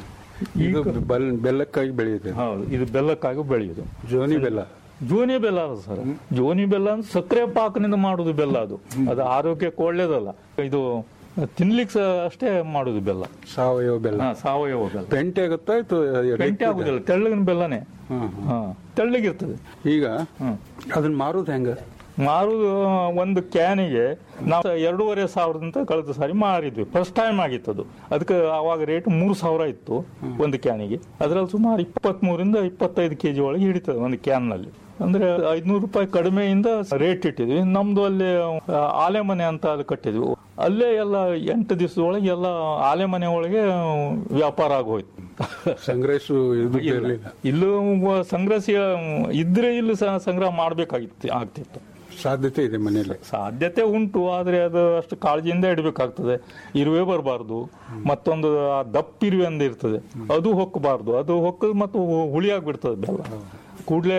ಇದು ಬಲ್- ಬೆಲ್ಲಕ್ಕಾಗಿ ಬೆಳೆಯುತ್ತೆ ಹೌದು ಇದು ಬೆಲ್ಲಕ್ಕಾಗಿ ಬೆಳೆಯುದು ಜೋನಿ ಬೆಲ್ಲ ಜೋನಿ ಬೆಲ್ಲ ಅಲ್ಲ ಸರ್ ಜೋನಿ ಬೆಲ್ಲ ಅಂದ್ರೆ ಸಕ್ಕರೆ ಪಾಕನಿಂದ ಮಾಡುದು ಬೆಲ್ಲ ಅದು ಅದು ಆರೋಗ್ಯಕ್ಕೆ ಒಳ್ಳೇದಲ್ಲ ಇದು ತಿನ್ಲಿಕ್ಕೆ ಸ- ಅಷ್ಟೇ ಮಾಡುದು ಬೆಲ್ಲ ಸಾವಯವ ಬೆಲ್ಲ ಹಾ, ಸಾವಯವ ಬೆಲ್ಲ ಪೆಂಟೆ ಆಗುತ್ತಾ ಆಯ್ತು ಪೆಂಟೆ ಆಗುದಿಲ್ಲ ತೆಳ್ಳಗಿನ ಬೆಲ್ಲನೇ ಹಾ ತೆಳ್ಳಗಿರ್ತದೆ ಈಗ ಹ್ಮ್ ಅದನ್ನ ಮಾರುದು ಹೆಂಗ ಮಾರುದು ಒಂದು ಕ್ಯಾನಿಗೆ ನಾವು ಎರಡೂವರೆ ಸಾವಿರದಂತ ಕಳೆದ ಸಾರಿ ಮಾರಿದ್ವಿ ಫಸ್ಟ್ ಟೈಮ್ ಆಗಿತ್ತು ಅದು ಅದಕ್ಕೆ ಅವಾಗ ರೇಟ್ ಮೂರು ಸಾವಿರ ಇತ್ತು ಒಂದು ಕ್ಯಾನಿಗೆ ಅದರಲ್ಲಿ ಸುಮಾರು ಇಪ್ಪತ್ತ್ ಮೂರಿಂದ ಇಪ್ಪತ್ತೈದು ಕೆಜಿ ಒಳಗೆ ಹಿಡಿತದೆ ಒಂದು ಕ್ಯಾನ್ ನಲ್ಲಿ ಅಂದ್ರೆ ಐದ್ನೂರು ರೂಪಾಯಿ ಕಡಿಮೆಯಿಂದ ರೇಟ್ ಇಟ್ಟಿದ್ವಿ ನಮ್ದು ಅಲ್ಲಿ ಆ, ಆಲೆಮನೆ ಅಂತ ಅಲ್ಲಿ ಕಟ್ಟಿದ್ವಿ ಅಲ್ಲೇ ಎಲ್ಲ ಎಂಟು ದಿವಸದೊಳಗೆ ಎಲ್ಲ ಆಲೆಮನೆ ಒಳಗೆ ವ್ಯಾಪಾರ ಆಗೋಯ್ತು ಸಂಗ್ರಹಿಸು ಇದು ಇರ್ಲಿಲ್ಲ ಇಲ್ಲೂ ಸಂಗ್ರಹಿಸಿ ಇದ್ರೆ ಇಲ್ಲಿ ಸ- ಸಂಗ್ರಹ ಮಾಡ್ಬೇಕಾಗಿತ್ತು ಆಗ್ತಿತ್ತು ಸಾಧ್ಯತೆ ಇದೆ ಮನೆಯಲ್ಲಿ ಸಾಧ್ಯತೆ ಉಂಟು ಆದ್ರೆ ಅದು ಅಷ್ಟು ಕಾಳಜಿಯಿಂದ ಇಡಬೇಕಾಗ್ತದೆ ಇರುವೆ ಬರಬಾರ್ದು ಮತ್ತೊಂದು ಆ ದಪ್ಪ ಇರುವೆ ಅಂದ ಇರ್ತದೆ ಅದು ಹೊಕ್ಕಬಾರ್ದು ಅದು ಹೊಕ್ಕ ಮತ್ತು ಹುಳಿ ಆಗ್ಬಿಡ್ತದೆ ಬೆಲ್ಲ ಕೂಡಲೇ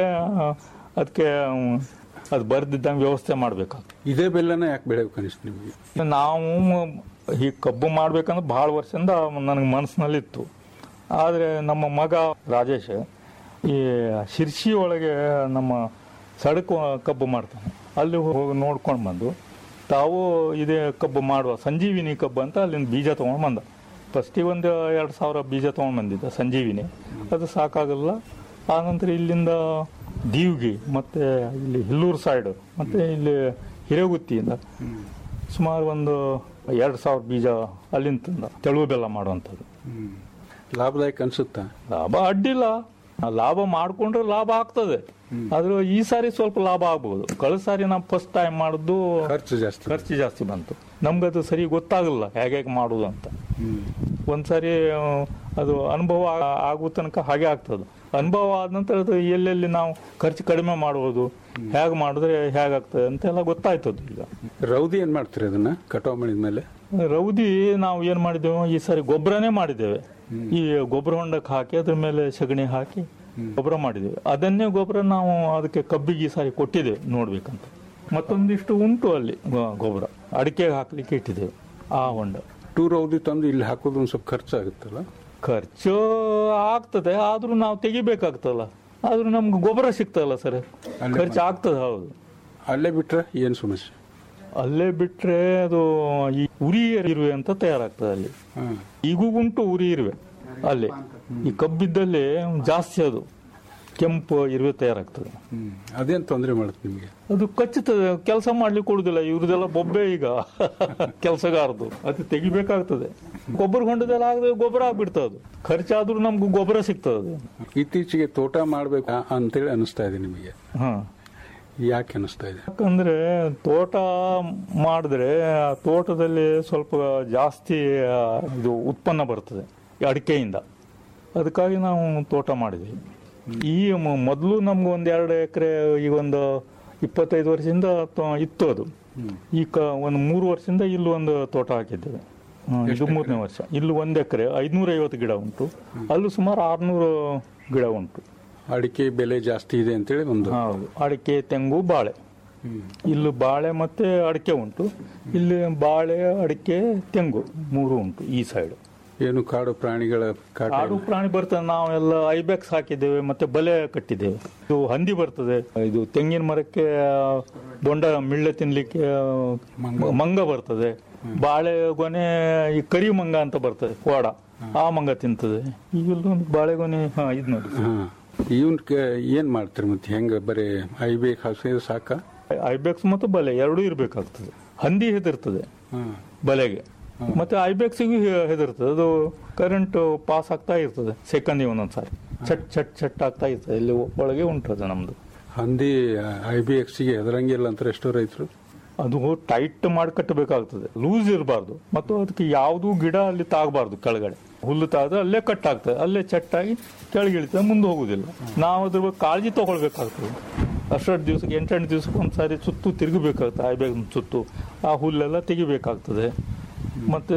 ಅದಕ್ಕೆ ಅದು ಬರ್ದಿದ್ದಂಗೆ ವ್ಯವಸ್ಥೆ ಮಾಡ್ಬೇಕಾಗ್ತದೆ ಇದೇ ಬೆಲ್ಲನ ಯಾಕೆ ಬೆಳೆಯಬೇಕು ಅನಿಸ್ತು ನಿಮಗೆ ನಾವು ಈ ಕಬ್ಬು ಮಾಡ್ಬೇಕಂದ್ರೆ ಭಾಳ ವರ್ಷದಿಂದ ನನಗೆ ಮನಸ್ಸಿನಲ್ಲಿತ್ತು ಆದರೆ ನಮ್ಮ ಮಗ ರಾಜೇಶ್ ಈ ಶಿರ್ಸಿ ಒಳಗೆ ನಮ್ಮ ಸಡಕು ಕಬ್ಬು ಮಾಡ್ತಾನೆ ಅಲ್ಲಿ ಹೋಗಿ ನೋಡ್ಕೊಂಡು ಬಂದು ತಾವು ಇದೇ ಕಬ್ಬು ಮಾಡುವ ಸಂಜೀವಿನಿ ಕಬ್ಬು ಅಂತ ಅಲ್ಲಿಂದ ಬೀಜ ತೊಗೊಂಡು ಬಂದ ಫಸ್ಟಿಗೆ ಒಂದು ಎರಡು ಸಾವಿರ ಬೀಜ ತೊಗೊಂಡು ಬಂದಿದ್ದ ಸಂಜೀವಿನಿ ಅದು ಸಾಕಾಗಲ್ಲ ಆನಂತರ ಇಲ್ಲಿಂದ ದೀವ್ಗಿ ಮತ್ತು ಇಲ್ಲಿ ಹಿಲ್ಲೂರು ಸೈಡ್ ಮತ್ತು ಇಲ್ಲಿ ಹಿರೇಗುತ್ತಿಯಿಂದ ಸುಮಾರು ಒಂದು ಎರಡು ಸಾವಿರ ಬೀಜ ಅಲ್ಲಿಂದ ತಂದ ತೆಳುವು ಬೆಲ್ಲ ಮಾಡುವಂಥದ್ದು ಲಾಭದಾಯಕ ಅನ್ಸುತ್ತಾ ಲಾಭ ಅಡ್ಡಿಲ್ಲ ಆ ಲಾಭ ಮಾಡ್ಕೊಂಡ್ರೆ ಲಾಭ ಆಗ್ತದೆ ಆದ್ರೆ ಈ ಸಾರಿ ಸ್ವಲ್ಪ ಲಾಭ ಆಗ್ಬಹುದು ಕಳೆದ ಸಾರಿ ನಾವು ಫಸ್ಟ್ ಟೈಮ್ ಮಾಡಿದ್ದು ಖರ್ಚು ಜಾಸ್ತಿ ಖರ್ಚು ಜಾಸ್ತಿ ಬಂತು ನಮ್ಗದು ಸರಿ ಗೊತ್ತಾಗಲ್ಲ ಹೇಗೆ ಹೇಗೆ ಮಾಡುದು ಅಂತ ಒಂದ್ಸಾರಿ ಆ, ಅದು ಅನುಭವ ಆ- ಆಗುವ ತನಕ ಹಾಗೆ ಆಗ್ತದೆ ಅನುಭವ ಆದ ನಂತರ ಅದು ಎಲ್ಲೆಲ್ಲಿ ನಾವು ಖರ್ಚು ಕಡಿಮೆ ಮಾಡ್ಬೋದು ಹೇಗೆ ಮಾಡಿದ್ರೆ ಹೇಗಾಗ್ತದೆ ಅಂತೆಲ್ಲ ಗೊತ್ತಾಯ್ತದು ಈಗ ರೌದಿ ಏನ್ ಮಾಡ್ತೀರಿ ಅದನ್ನ ಕಟಾವ್ ಮಾಡಿದ ಮೇಲೆ ರೌದಿ ನಾವು ಏನ್ ಮಾಡಿದ್ದೇವೆ ಈ ಸಾರಿ ಗೊಬ್ಬರನೇ ಮಾಡಿದ್ದೇವೆ ಈ ಗೊಬ್ಬರ ಹೊಂಡಕ್ಕೆ ಹಾಕಿ ಅದ್ರ ಮೇಲೆ ಸಗಣಿ ಹಾಕಿ ಗೊಬ್ಬರ ಮಾಡಿದ್ದೇವೆ ಅದನ್ನೇ ಗೊಬ್ಬರ ನಾವು ಅದಕ್ಕೆ ಕಬ್ಬಿಗೆ ಈ ಸಾರಿ ಕೊಟ್ಟಿದ್ದೇವೆ ನೋಡ್ಬೇಕಂತ ಮತ್ತೊಂದಿಷ್ಟು ಉಂಟು ಅಲ್ಲಿ ಗೊ- ಗೊಬ್ಬರ ಅಡಿಕೆಗೆ ಹಾಕ್ಲಿಕ್ಕೆ ಇಟ್ಟಿದ್ದೇವೆ ಆ ಹೊಂಡ ಟೂ ರೌದಿ ತಂದು ಇಲ್ಲಿ ಹಾಕೋದು ಒಂದ್ ಸ್ವಲ್ಪ ಖರ್ಚಾಗುತ್ತಲ್ಲ ಖರ್ಚು ಆಗ್ತದೆ ಆದ್ರೂ ನಾವು ತೆಗಿಬೇಕಾಗ್ತದಲ್ಲ ಆದ್ರೂ ನಮ್ಗೆ ಗೊಬ್ಬರ ಸಿಗ್ತದಲ್ಲ ಸರ್ ಖರ್ಚು ಆಗ್ತದೆ ಹೌದು ಅಲ್ಲೇ ಬಿಟ್ರೆ ಏನ್ ಸಮಸ್ಯೆ ಅಲ್ಲೇ ಬಿಟ್ರೆ ಅದು ಈ ಉರಿ ಇರುವೆ ಅಂತ ತಯಾರಾಗ್ತದೆ ಅಲ್ಲಿ ಈಗೂ ಉಂಟು ಉರಿ ಇರುವೆ ಅಲ್ಲಿ ಈ ಕಬ್ಬಿದ್ದಲ್ಲಿ ಜಾಸ್ತಿ ಅದು ಕೆಂಪು ಇರುವೆ ತಯಾರಾಗ್ತದೆ ಅದೇನ್ ತೊಂದರೆ ಮಾಡುತ್ತೆ ನಿಮ್ಗೆ ಅದು ಕಚ್ಚುತ್ತದೆ ಕೆಲಸ ಮಾಡ್ಲಿಕ್ಕೆ ಕೊಡುದಿಲ್ಲ ಇವ್ರದೆಲ್ಲ ಬೊಬ್ಬೆ ಈಗ ಕೆಲಸಗಾರದು ಅದು ತೆಗಿಬೇಕಾಗ್ತದೆ ಗೊಬ್ಬರ ಹೊಂಡದಲ್ಲಿ ಆಗದೆ ಗೊಬ್ಬರ ಆಗ್ಬಿಡ್ತದೆ ಅದು ಖರ್ಚಾದ್ರೂ ನಮ್ಗೆ ಗೊಬ್ಬರ ಸಿಗ್ತದೆ ಅದು. ಇತ್ತೀಚೆಗೆ ತೋಟ ಮಾಡ್ಬೇಕು ಅಂತೇಳಿ ಅನಿಸ್ತಾ ಇದೆ ನಿಮಗೆ ಹಾ ಯಾಕೆ ಅನಿಸ್ತಾ ಇದೆ ಯಾಕಂದ್ರೆ ತೋಟ ಮಾಡಿದ್ರೆ ಆ ತೋಟದಲ್ಲಿ ಸ್ವಲ್ಪ ಜಾಸ್ತಿ ಆ, ಇದು ಉತ್ಪನ್ನ ಬರ್ತದೆ ಈ ಅಡಿಕೆಯಿಂದ ಅದಕ್ಕಾಗಿ ನಾವು ತೋಟ ಮಾಡಿದ್ವಿ ಈ ಮ- ಮೊದಲು ನಮ್ಗೆ ಒಂದ್ ಎರಡು ಎಕರೆ ಈಗ ಒಂದು ಇಪ್ಪತ್ತೈದು ವರ್ಷದಿಂದ ತೊ- ಇತ್ತು ಅದು ಈ ಕ ಒಂದು ಮೂರು ವರ್ಷದಿಂದ ಇಲ್ಲಿ ಒಂದು ತೋಟ ಹಾಕಿದ್ದೇವೆ ಹ್ಮ್, ಇದು ಮೂರನೇ ವರ್ಷ ಇಲ್ಲಿ ಒಂದು ಎಕರೆ ಐದ್ನೂರ ಐವತ್ತು ಗಿಡ ಉಂಟು ಅಲ್ಲೂ ಸುಮಾರು ಆರ್ನೂರು ಗಿಡ ಉಂಟು ಅಡಿಕೆ ಬೆಲೆ ಜಾಸ್ತಿ ಇದೆ ಅಂತೇಳಿ ಒಂದು ಹೌದು ಅಡಿಕೆ ತೆಂಗು ಬಾಳೆ ಇಲ್ಲಿ ಬಾಳೆ ಮತ್ತೆ ಅಡಿಕೆ ಉಂಟು ಇಲ್ಲಿ ಬಾಳೆ ಅಡಿಕೆ ತೆಂಗು ಮೂರು ಉಂಟು ಈ ಸೈಡ್ ಏನು ಕಾಡು ಪ್ರಾಣಿಗಳ ಕಾಟ ಕಾಡು ಪ್ರಾಣಿ ಬರ್ತದೆ ನಾವೆಲ್ಲ ಐಬೆಕ್ಸ್ ಹಾಕಿದ್ದೇವೆ ಮತ್ತೆ ಬಲೆ ಕಟ್ಟಿದ್ದೇವೆ ಇದು ಹಂದಿ ಬರ್ತದೆ ಇದು ತೆಂಗಿನ ಮರಕ್ಕೆ ಆ, ಬೊಂಡ ಮಿಳ್ಳೆ ತಿನ್ಲಿಕ್ಕೆ ಆ, ಮಂಗ ಬರ್ತದೆ ಬಾಳೆ ಗೊನೆ ಈ ಕರಿ ಮಂಗ ಅಂತ ಬರ್ತದೆ ಕೋಡ ಆ ಮಂಗ ತಿಂತದೆ ಈಗೆಲ್ಲೊಂದು ಬಾಳೆಗೊನೆ ಹಾ ಇದು ನೋಡಿ ಹಾ ಇವನ್ ಏನ್ ಮಾಡ್ತೀರಿ ಮತ್ತೆ ಹೆಂಗ ಬರೀ ಐಬೇಕು ಹಸಿರು ಸಾಕ ಐಬೆಕ್ಸ್ ಮತ್ತು ಬಲೆ ಎರಡೂ ಇರಬೇಕಾಗ್ತದೆ ಹಂದಿ ಹೆದರ್ತದೆ ಬಲೆಗೆ ಮತ್ತೆ ಐಬೆಕ್ಸಿಗೂ ಹೆದರ್ತದೆ ಅದು ಕರೆಂಟ್ ಪಾಸ್ ಆಗ್ತಾ ಇರ್ತದೆ ಸೆಕೆಂಡ್ ಒಂದೊಂದ್ಸಾರಿ ಚಟ್ ಚಟ್ ಚಟ್ ಆಗ್ತಾ ಇರ್ತದೆ ಇಲ್ಲಿ ಒಳಗೆ ಉಂಟು ಅದು ನಮ್ದು ಹಂದಿ ಐ ಬಿ ಎಕ್ಸ್ಗೆ ಹೆದರಂಗಿಲ್ಲ ಅಂತಾರೆ ಎಷ್ಟೋ ರೈತರು ಅದು ಟೈಟ್ ಮಾಡಿ ಕಟ್ಟಬೇಕಾಗ್ತದೆ ಲೂಸ್ ಇರಬಾರ್ದು ಮತ್ತು ಅದಕ್ಕೆ ಯಾವುದೂ ಗಿಡ ಅಲ್ಲಿ ತಾಗಬಾರ್ದು ಕೆಳಗಡೆ ಹುಲ್ಲು ತಾದ್ರೆ ಅಲ್ಲೇ ಕಟ್ ಆಗ್ತದೆ ಅಲ್ಲೇ ಚಟ್ಟಾಗಿ ಕೆಳಗೆ ಇಳಿತದೆ ಮುಂದೆ ಹೋಗುದಿಲ್ಲ ನಾವು ಅದ್ರ ಬಗ್ಗೆ ಕಾಳಜಿ ತಗೊಳ್ಬೇಕಾಗ್ತದೆ ಅಷ್ಟೆರಡು ದಿವಸಕ್ಕೆ ಎಂಟೆಂಟು ದಿವಸಕ್ಕೆ ಒಂದ್ಸಾರಿ ಸುತ್ತು ತಿರುಗಬೇಕಾಗ್ತದೆ ಆಯ್ಬೇಕು ಸುತ್ತು ಆ ಹುಲ್ಲೆಲ್ಲ ತೆಗಿಬೇಕಾಗ್ತದೆ ಮತ್ತೆ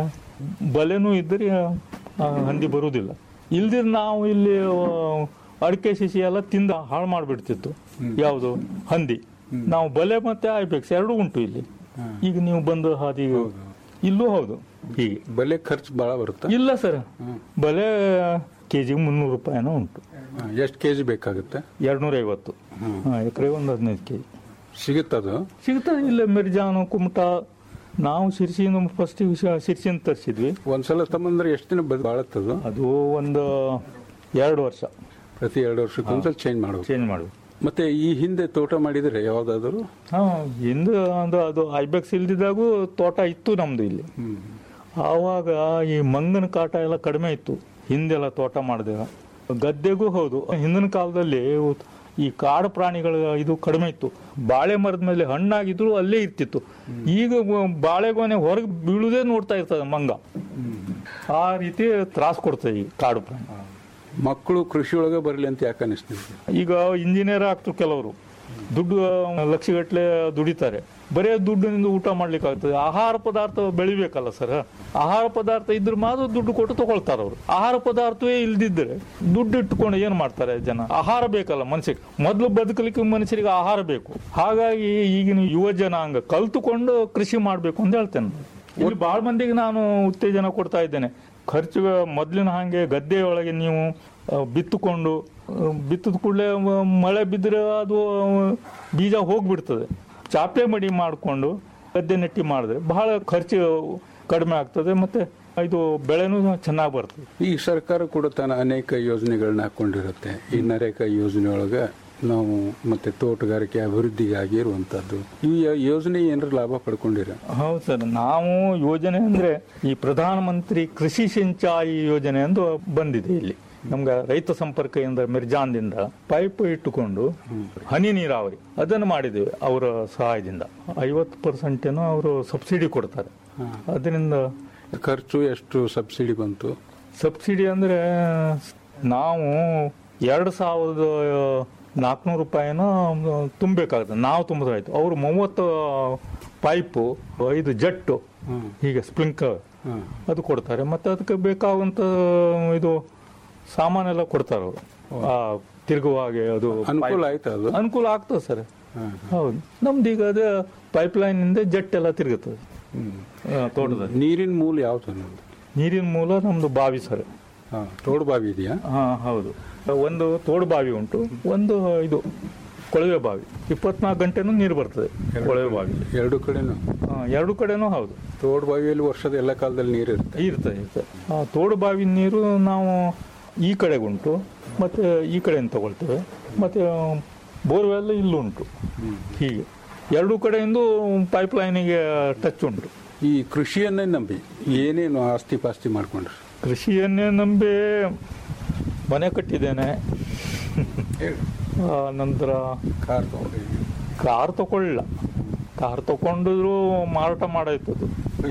ಬಲೆನೂ ಇದ್ದರೆ ಆ ಹಂದಿ ಬರುವುದಿಲ್ಲ ಇಲ್ದಿರ ನಾವು ಇಲ್ಲಿ ಆ, ಅಡಿಕೆ ಶಿಶಿ ಎಲ್ಲ ತಿಂದ ಹಾಳು ಮಾಡಿಬಿಡ್ತಿತ್ತು ಯಾವುದು ಹಂದಿ ನಾವು ಬಲೆ ಮತ್ತೆ ಐಬೆಕ್ಸ್ ಎರಡೂ ಉಂಟು ಇಲ್ಲಿ ಈಗ ನೀವು ಬಂದು ಹಾದಿ ಇಲ್ಲೂ ಹೌದು ಹೀಗೆ ಬಲೆ ಖರ್ಚು ಭಾಳ ಬರುತ್ತಾ ಇಲ್ಲ ಸರ್ ಬಲೆ ಕೆಜಿಗೆ ಮುನ್ನೂರು ರೂಪಾಯಿನೋ ಉಂಟು ಎಷ್ಟು ಕೆ ಜಿ ಬೇಕಾಗುತ್ತೆ ಎರಡ್ನೂರ ಐವತ್ತು ಎಕರೆ ಒಂದು ಹದಿನೈದು ಕೆಜಿ ಸಿಗುತ್ತದು ಸಿಗ್ತದೆ ಇಲ್ಲ ಮಿರ್ಜಾನು ಕುಮಟ ನಾವು ಶಿರ್ಸಿನ ಫಸ್ಟ್ ಶಿರ್ಸಿನ ತರಿಸಿದ್ವಿ ಒಂದ್ಸಲ ತಮ್ಮಂದ್ರೆ ಎಷ್ಟು ದಿನ ಬಾಳತ್ತದು ಅದು ಒಂದು ಎರಡು ವರ್ಷ ಪ್ರತಿ ಎರಡು ವರ್ಷಕ್ಕೆ ಒಂದ್ಸಲ ಚೇಂಜ್ ಮಾಡಬೇಕು ಚೇಂಜ್ ಮಾಡುದು ಮತ್ತೆ ಈ ಹಿಂದೆ ತೋಟ ಮಾಡಿದ್ರೆ ಯಾವ್ದಾದ್ರು ಹಾ ಹಿಂದೆ ಒಂದು ಅದು ಐಬೆಕ್ಸ್ ಇಲ್ದಿದ್ದಾಗೂ ತೋಟ ಇತ್ತು ನಮ್ದು ಇಲ್ಲಿ ಆವಾಗ ಈ ಮಂಗನ ಕಾಟ ಎಲ್ಲ ಕಡಿಮೆ ಇತ್ತು ಹಿಂದೆಲ್ಲ ತೋಟ ಮಾಡಿದಾಗ ಗದ್ದೆಗೂ ಹೌದು ಹಿಂದಿನ ಕಾಲದಲ್ಲಿ ಈ ಕಾಡು ಪ್ರಾಣಿಗಳ ಇದು ಕಡಿಮೆ ಇತ್ತು ಬಾಳೆ ಮರದ ಮೇಲೆ ಹಣ್ಣಾಗಿದ್ರು ಅಲ್ಲೇ ಇರ್ತಿತ್ತು ಈಗ ಬಾಳೆಗೊನೆ ಹೊರಗೆ ಬೀಳುದೇ ನೋಡ್ತಾ ಇರ್ತದೆ ಮಂಗ ಆ ರೀತಿ ತ್ರಾಸ ಕೊಡ್ತದೆ ಈ ಕಾಡು ಪ್ರಾಣಿ ಮಕ್ಕಳು ಕೃಷಿ ಒಳಗೆ ಬರಲಿ ಅಂತ ಯಾಕೆ ಅನಿಸ್ತೀವಿ ಈಗ ಇಂಜಿನಿಯರ್ ಆಗ್ತರು ಕೆಲವರು ದುಡ್ಡು ಲಕ್ಷಗಟ್ಟಲೆ ದುಡಿತಾರೆ ಬರೇ ದುಡ್ಡಿನಿಂದ ಊಟ ಮಾಡ್ಲಿಕ್ಕೆ ಆಗ್ತದೆ ಆಹಾರ ಪದಾರ್ಥ ಬೆಳಿಬೇಕಲ್ಲ ಸರ್ ಆಹಾರ ಪದಾರ್ಥ ಇದ್ರ ಮಾತ್ರ ದುಡ್ಡು ಕೊಟ್ಟು ತಗೊಳ್ತಾರೆ ಅವರು ಆಹಾರ ಪದಾರ್ಥವೇ ಇಲ್ದಿದ್ರೆ ದುಡ್ಡು ಇಟ್ಕೊಂಡು ಏನ್ ಮಾಡ್ತಾರೆ ಜನ ಆಹಾರ ಬೇಕಲ್ಲ ಮನುಷ್ಯಕ್ಕೆ ಮೊದಲು ಬದುಕಲಿಕ್ಕೆ ಮನುಷ್ಯರಿಗೆ ಆಹಾರ ಬೇಕು ಹಾಗಾಗಿ ಈಗಿನ ಯುವ ಜನಾಂಗ ಕಲ್ತುಕೊಂಡು ಕೃಷಿ ಮಾಡ್ಬೇಕು ಅಂತ ಹೇಳ್ತೇನೆ ಇಲ್ಲಿ ಬಹಳ ಮಂದಿಗೆ ನಾನು ಉತ್ತೇಜನ ಕೊಡ್ತಾ ಇದ್ದೇನೆ ಖರ್ಚು ಮೊದಲಿನ ಹಾಗೆ ಗದ್ದೆ ಒಳಗೆ ನೀವು ಆ, ಬಿತ್ತುಕೊಂಡು ಬಿತ್ತದ ಕೂಡಲೇ ಮಳೆ ಬಿದ್ದರೆ ಅದು ಬೀಜ ಹೋಗ್ಬಿಡ್ತದೆ ಚಾಪೆ ಮಡಿ ಮಾಡಿಕೊಂಡು ಗದ್ದೆ ನೆಟ್ಟಿ ಮಾಡಿದ್ರೆ ಬಹಳ ಖರ್ಚು ಕಡಿಮೆ ಆಗ್ತದೆ ಮತ್ತೆ ಇದು ಬೆಳೆನೂ ಚೆನ್ನಾಗಿ ಬರ್ತದೆ ಈ ಸರ್ಕಾರ ಕೂಡ ತನ್ನ ಅನೇಕ ಯೋಜನೆಗಳನ್ನ ಹಾಕೊಂಡಿರುತ್ತೆ ಈ ನರೇಗಾ ಯೋಜನೆ ಒಳಗೆ ನಾವು ಮತ್ತೆ ತೋಟಗಾರಿಕೆ ಅಭಿವೃದ್ಧಿಗಾಗಿ ಇರುವಂತದ್ದು ಈ ಯೋಜನೆ ಏನಾರ ಲಾಭ ಪಡ್ಕೊಂಡಿರ ಹೌದು ಸರ್ ನಾವು ಯೋಜನೆ ಅಂದ್ರೆ ಈ ಪ್ರಧಾನ ಮಂತ್ರಿ ಕೃಷಿ ಸಿಂಚಾಯಿ ಯೋಜನೆ ಎಂದು ಬಂದಿದೆ ಇಲ್ಲಿ ನಮ್ಗೆ ರೈತ ಸಂಪರ್ಕ ಕೇಂದ್ರ ಮಿರ್ಜಾನ್ದಿಂದ ಪೈಪ್ ಇಟ್ಟುಕೊಂಡು ಹನಿ ನೀರಾವರಿ ಅದನ್ನು ಮಾಡಿದ್ದೇವೆ ಅವರ ಸಹಾಯದಿಂದ ಐವತ್ತು ಪರ್ಸೆಂಟ್ ಏನೋ ಅವರು ಸಬ್ಸಿಡಿ ಕೊಡ್ತಾರೆ ಅದರಿಂದ ಖರ್ಚು ಎಷ್ಟು ಸಬ್ಸಿಡಿ ಬಂತು ಸಬ್ಸಿಡಿ ಅಂದ್ರೆ ನಾವು ಎರಡು ಸಾವಿರದ ನಾಲ್ಕುನೂರು ರೂಪಾಯಿನ ತುಂಬಬೇಕಾಗುತ್ತೆ ನಾವು ತುಂಬಿದ್ರಾಯ್ತು ಅವರು ಮೂವತ್ತು ಪೈಪು ಐದು ಜಟ್ಟು ಹೀಗೆ ಸ್ಪ್ರಿಂಕ್ಲರ್ ಅದು ಕೊಡ್ತಾರೆ ಮತ್ತೆ ಅದಕ್ಕೆ ಬೇಕಾಗುವಂತ ಇದು ಸಾಮಾನೆಲ್ಲ ಕೊಡ್ತಾರೆ ಅವರು ಆ ತಿರುಗುವ ಹಾಗೆ ಅದು ಅನುಕೂಲ pipe. ಆಯ್ತಾ ಅದು ಅನುಕೂಲ ಆಗ್ತದೆ ಸರ್ ಹೌದು ನಮ್ದು ಈಗ ಅದೇ ಪೈಪ್ ಲೈನ್ ಇಂದ ಜಟ್ ಎಲ್ಲ ತಿರುಗುತ್ತದೆ ಆ, ತೋಟದಲ್ಲಿ ನೀರಿನ ಮೂಲ ಯಾವ್ದು ನಮ್ದು ನೀರಿನ ಮೂಲ ನಮ್ದು ಬಾವಿ ಸರ್ ತೋಡು ಬಾವಿ ಇದೆಯಾ ಹಾ ಹೌದು ಒಂದು ತೋಡು ಬಾವಿ ಉಂಟು ಒಂದು ಇದು ಕೊಳವೆ ಬಾವಿ ಇಪ್ಪತ್ನಾಲ್ಕು ಗಂಟೆನೂ ನೀರು ಬರ್ತದೆ ಕೊಳವೆ ಬಾವಿ ಎರಡು ಕಡೆನೂ ಎರಡು ಕಡೆನೂ ಹೌದು ತೋಡು ಬಾವಿಯಲ್ಲಿ ವರ್ಷದ ಎಲ್ಲ ಕಾಲದಲ್ಲಿ ನೀರು ಇರುತ್ತೆ ಇರ್ತದೆ ಇರ್ತದೆ ಆ ತೋಡು ಬಾವಿ ನೀರು ನಾವು ಈ ಕಡೆಗುಂಟು ಮತ್ತೆ ಈ ಕಡೆಯಿಂದ ತಗೊಳ್ತೇವೆ ಮತ್ತೆ ಬೋರ್ವೆಲ್ ಇಲ್ಲುಂಟು ಹೀಗೆ ಎರಡು ಕಡೆಯಿಂದ ಪೈಪ್ ಲೈನಿಗೆ ಟಚ್ ಉಂಟು ಈ ಕೃಷಿಯನ್ನೇ ನಂಬಿ ಏನೇನು ಆಸ್ತಿ ಪಾಸ್ತಿ ಮಾಡ್ಕೊಂಡ್ರಿ ಕೃಷಿಯನ್ನೇ ನಂಬಿ ಮನೆ ಕಟ್ಟಿದ್ದೇನೆ ಆ, ನಂತರ ಕಾರ್ ಕಾರ್ ತಗೊಳ್ಳಿಲ್ಲ ಕಾರ್ ತಗೊಂಡಿದ್ರು ಮಾರಾಟ ಮಾಡಾಯ್ತದು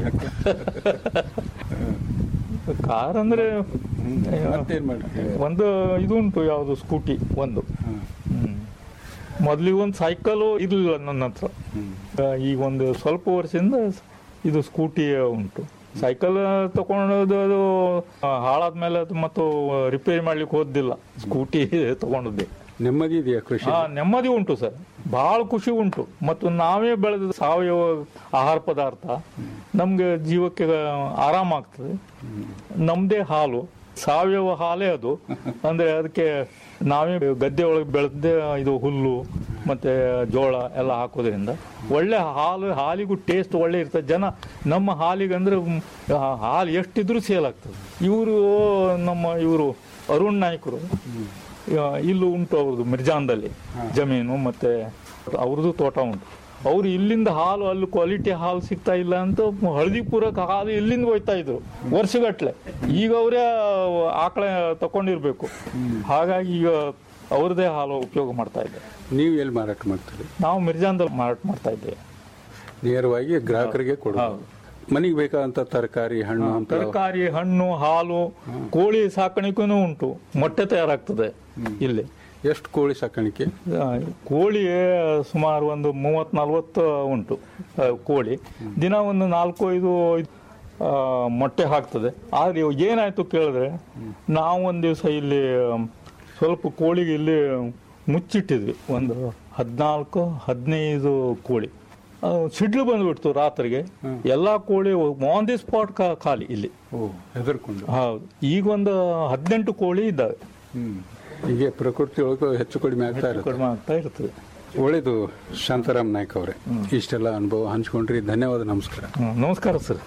ಕಾರ್ ಅಂದ್ರೆ ಮತ್ತೇನ್ ಮಾಡ್ರಿ ಒಂದು ಇದು ಉಂಟು ಯಾವುದು ಸ್ಕೂಟಿ ಒಂದು ಮೊದಲಿಗೆ ಒಂದು ಸೈಕಲ್ ಇರಲಿಲ್ಲ ನನ್ನ ಹತ್ರ ಆ, ಈಗ ಒಂದು ಸ್ವಲ್ಪ ವರ್ಷದಿಂದ ಇದು ಸ್ಕೂಟಿ ಉಂಟು ಸೈಕಲ್ ತಗೊಂಡದು ಅದು ಆ, ಹಾಳಾದ್ಮೇಲೆ ಅದು ಮತ್ತು ರಿಪೇರಿ ಮಾಡ್ಲಿಕ್ಕೆ ಹೋದಿಲ್ಲ ಸ್ಕೂಟಿ ತಗೊಂಡದ್ದೆ ನೆಮ್ಮದಿ ಇದೆಯಾ ಕೃಷಿ ಹಾ ನೆಮ್ಮದಿ ಉಂಟು ಸರ್ ಬಹಳ ಖುಷಿ ಉಂಟು ಮತ್ತು ನಾವೇ ಬೆಳೆದ ಸಾವಯವ ಆಹಾರ ಪದಾರ್ಥ ನಮ್ಗೆ ಜೀವಕ್ಕೆ ಆರಾಮ ಆಗ್ತದೆ ನಮ್ದೇ ಹಾಲು ಸಾವಯವ ಹಾಲೇ ಅದು ಅಂದ್ರೆ ಅದಕ್ಕೆ ನಾವೇ ಗದ್ದೆ ಒಳಗೆ ಬೆಳೆದೇ ಇದು ಹುಲ್ಲು ಮತ್ತೆ ಜೋಳ ಎಲ್ಲ ಹಾಕೋದ್ರಿಂದ ಒಳ್ಳೆ ಹಾಲು ಹಾಲಿಗೂ ಟೇಸ್ಟ್ ಒಳ್ಳೆ ಇರ್ತದೆ ಜನ ನಮ್ಮ ಹಾಲಿಗೆ ಅಂದ್ರೆ ಮ್, ಆ ಹಾಲು ಎಷ್ಟಿದ್ರೂ ಸೇಲ್ ಆಗ್ತದೆ ಇವರು ನಮ್ಮ ಇವರು ಅರುಣ್ ನಾಯ್ಕರು ಆ, ಇಲ್ಲೂ ಉಂಟು ಅವ್ರದ್ದು ಮಿರ್ಜಾನ್ದಲ್ಲಿ ಜಮೀನು ಮತ್ತೆ ಅವ್ರದ್ದು ತೋಟ ಉಂಟು ಅವ್ರು ಇಲ್ಲಿಂದ ಹಾಲು ಅಲ್ಲಿ ಕ್ವಾಲಿಟಿ ಹಾಲು ಸಿಗ್ತಾ ಇಲ್ಲ ಅಂತ ಹಳದಿ ಪೂರಕ ಹಾಲು ಇಲ್ಲಿಂದ ಹೋಯ್ತಾ ಇದ್ರು ವರ್ಷಗಟ್ಲೆ ಈಗ ಅವರೇ ಆಕಳ ತಕೊಂಡಿರ್ಬೇಕು ಹಾಗಾಗಿ ಈಗ ಅವ್ರದೇ ಹಾಲು ಉಪಯೋಗ ಮಾಡ್ತಾ ಇದ್ದಾರೆ ನೀವು ಎಲ್ಲಿ ಮಾರಾಟ ಮಾಡ್ತೀರಿ ನಾವು ಮಿರ್ಜಾನ್ದಲ್ಲಿ ಮಾರಾಟ ಮಾಡ್ತಾ ಇದ್ದೇವೆ ನೇರವಾಗಿ ಗ್ರಾಹಕರಿಗೆ ಕೊಡೋದು ಮನೆಗೆ ಬೇಕಾದಂತ ತರಕಾರಿ ಹಣ್ಣು ಅಂತ ತರಕಾರಿ ಹಣ್ಣು ಹಾಲು ಕೋಳಿ ಸಾಕಾಣಿಕೆನೂ ಉಂಟು ಮೊಟ್ಟೆ ತಯಾರಾಗ್ತದೆ ಇಲ್ಲಿ ಎಷ್ಟು ಕೋಳಿ ಸಾಕಾಣಿಕೆ ಆ, ಕೋಳಿ ಸುಮಾರು ಒಂದು ಮೂವತ್ ನಲ್ವತ್ತು ಉಂಟು ಆ, ಕೋಳಿ ದಿನ ಒಂದು ನಾಲ್ಕು ಐದು ಆ, ಮೊಟ್ಟೆ ಹಾಕ್ತದೆ ಆದ್ರೆ ಇವಾಗ ಏನಾಯ್ತು ಕೇಳಿದ್ರೆ ನಾವು ಒಂದು ದಿವಸ ಇಲ್ಲಿ ಸ್ವಲ್ಪ ಕೋಳಿಗೆ ಇಲ್ಲಿ ಮುಚ್ಚಿಟ್ಟಿದ್ವಿ ಒಂದು ಹದಿನಾಲ್ಕು ಹದಿನೈದು ಕೋಳಿ ಆ, ಸಿಡ್ಲು ಬಂದ್ಬಿಡ್ತು ರಾತ್ರಿಗೆ ಎಲ್ಲಾ ಕೋಳಿ ಆನ್ ದಿ ಸ್ಪಾಟ್ ಖಾಲಿ ಇಲ್ಲಿ ಓ ಹೆದರ್ಕೊಂಡು ಹೌದು ಈಗ ಒಂದು ಹದಿನೆಂಟು ಕೋಳಿ ಇದ್ದಾವೆ ಹ್ಮ್ ಹೀಗೆ ಪ್ರಕೃತಿ ಒಳಗೆ ಹೆಚ್ಚು ಕಡಿಮೆ ಆಗ್ತಾ ಇರುತ್ತೆ ಕಡಿಮೆ ಆಗ್ತಾ ಇರ್ತದೆ ಒಳ್ಳೇದು ಶಾಂತಾರಾಮ್ ನಾಯ್ಕ ಅವರೇ ಇಷ್ಟೆಲ್ಲ ಅನುಭವ ಹಂಚ್ಕೊಂಡ್ರಿ ಧನ್ಯವಾದ ನಮಸ್ಕಾರ ಹ್ಮ್, ನಮಸ್ಕಾರ ಸರ್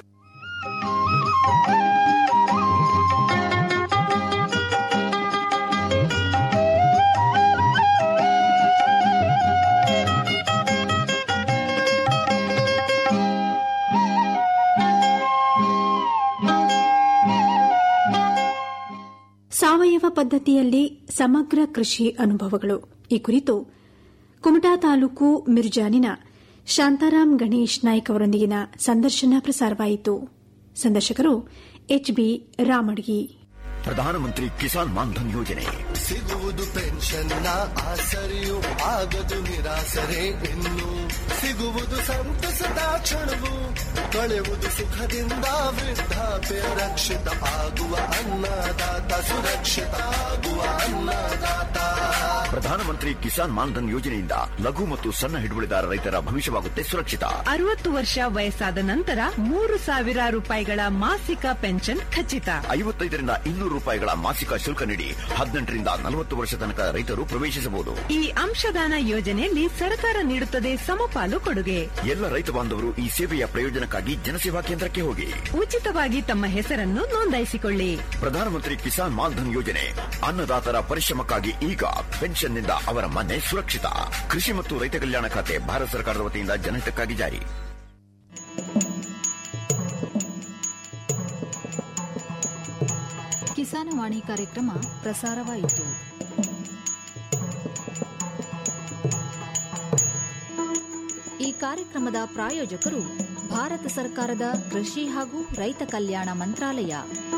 ಸಾವಯವ ಪದ್ಧತಿಯಲ್ಲಿ ಸಮಗ್ರ ಕೃಷಿ ಅನುಭವಗಳು ಈ ಕುರಿತು ಕುಮಟಾ ತಾಲೂಕು ಮಿರ್ಜಾನಿನ ಶಾಂತಾರಾಮ್ ಗಣೇಶ್ ನಾಯ್ಕ್ ಅವರೊಂದಿಗಿನ ಸಂದರ್ಶನ ಪ್ರಸಾರವಾಯಿತು ಸಂದರ್ಶಕರು ಎಚ್ಬಿ ರಾಮಡ್ಗಿ ಪ್ರಧಾನಮಂತ್ರಿ ಕಿಸಾನ್ ಮಾನ್ಧನ್ ಯೋಜನೆ ಸಿಗುವುದು ಪೆನ್ಷನ್ನ ಆಸರೆಯು ಆಗದು ನಿರಾಸರೆ ಇನ್ನು ಸಿಗುವುದು ಸಂತಸದ ಕ್ಷಣವು ಕಳೆಯುವುದು ಸುಖದಿಂದ ವೃದ್ಧಾಪ್ಯ ರಕ್ಷಿತ ಆಗುವ ಅನ್ನದಾತ ಸುರಕ್ಷಿತ ಆಗುವ ಅನ್ನದಾತ ಪ್ರಧಾನಮಂತ್ರಿ ಕಿಸಾನ್ ಮಾನ್ಧನ್ ಯೋಜನೆಯಿಂದ ಲಘು ಮತ್ತು ಸಣ್ಣ ಹಿಡುವಳಿದಾರ ರೈತರ ಭವಿಷ್ಯವಾಗುತ್ತೆ ಸುರಕ್ಷಿತ ಅರವತ್ತು ವರ್ಷ ವಯಸ್ಸಾದ ನಂತರ ಮೂರು ಸಾವಿರ ರೂಪಾಯಿಗಳ ಮಾಸಿಕ ಪೆನ್ಷನ್ ಖಚಿತ ಐವತ್ತೈದರಿಂದ ಇನ್ನೂರು ರೂಪಾಯಿಗಳ ಮಾಸಿಕ ಶುಲ್ಕ ನೀಡಿ ಹದಿನೆಂಟರಿಂದ ನಲವತ್ತು ವರ್ಷ ತನಕ ರೈತರು ಪ್ರವೇಶಿಸಬಹುದು ಈ ಅಂಶದಾನ ಯೋಜನೆಯಲ್ಲಿ ಸರ್ಕಾರ ನೀಡುತ್ತದೆ ಸಮಪಾಲು ಕೊಡುಗೆ ಎಲ್ಲ ರೈತ ಬಾಂಧವರು ಈ ಸೇವೆಯ ಪ್ರಯೋಜನಕ್ಕಾಗಿ ಜನಸೇವಾ ಕೇಂದ್ರಕ್ಕೆ ಹೋಗಿ ಉಚಿತವಾಗಿ ತಮ್ಮ ಹೆಸರನ್ನು ನೋಂದಾಯಿಸಿಕೊಳ್ಳಿ ಪ್ರಧಾನಮಂತ್ರಿ ಕಿಸಾನ್ ಮಾನ್ಧನ್ ಯೋಜನೆ ಅನ್ನದಾತರ ಪರಿಶ್ರಮಕ್ಕಾಗಿ ಈಗ ಪೆನ್ಷನ್ನಿಂದ ಅವರ ಮನೆ ಸುರಕ್ಷಿತ ಕೃಷಿ ಮತ್ತು ರೈತ ಕಲ್ಯಾಣ ಖಾತೆ ಭಾರತ ಸರ್ಕಾರದ ವತಿಯಿಂದ ಜನಹಿತಕ್ಕಾಗಿ ಜಾರಿ ಕಿಸಾನವಾಣಿ ಕಾರ್ಯಕ್ರಮ ಪ್ರಸಾರವಾಯಿತು ಈ ಕಾರ್ಯಕ್ರಮದ ಪ್ರಾಯೋಜಕರು ಭಾರತ ಸರ್ಕಾರದ ಕೃಷಿ ಹಾಗೂ ರೈತ ಕಲ್ಯಾಣ ಮಂತ್ರಾಲಯ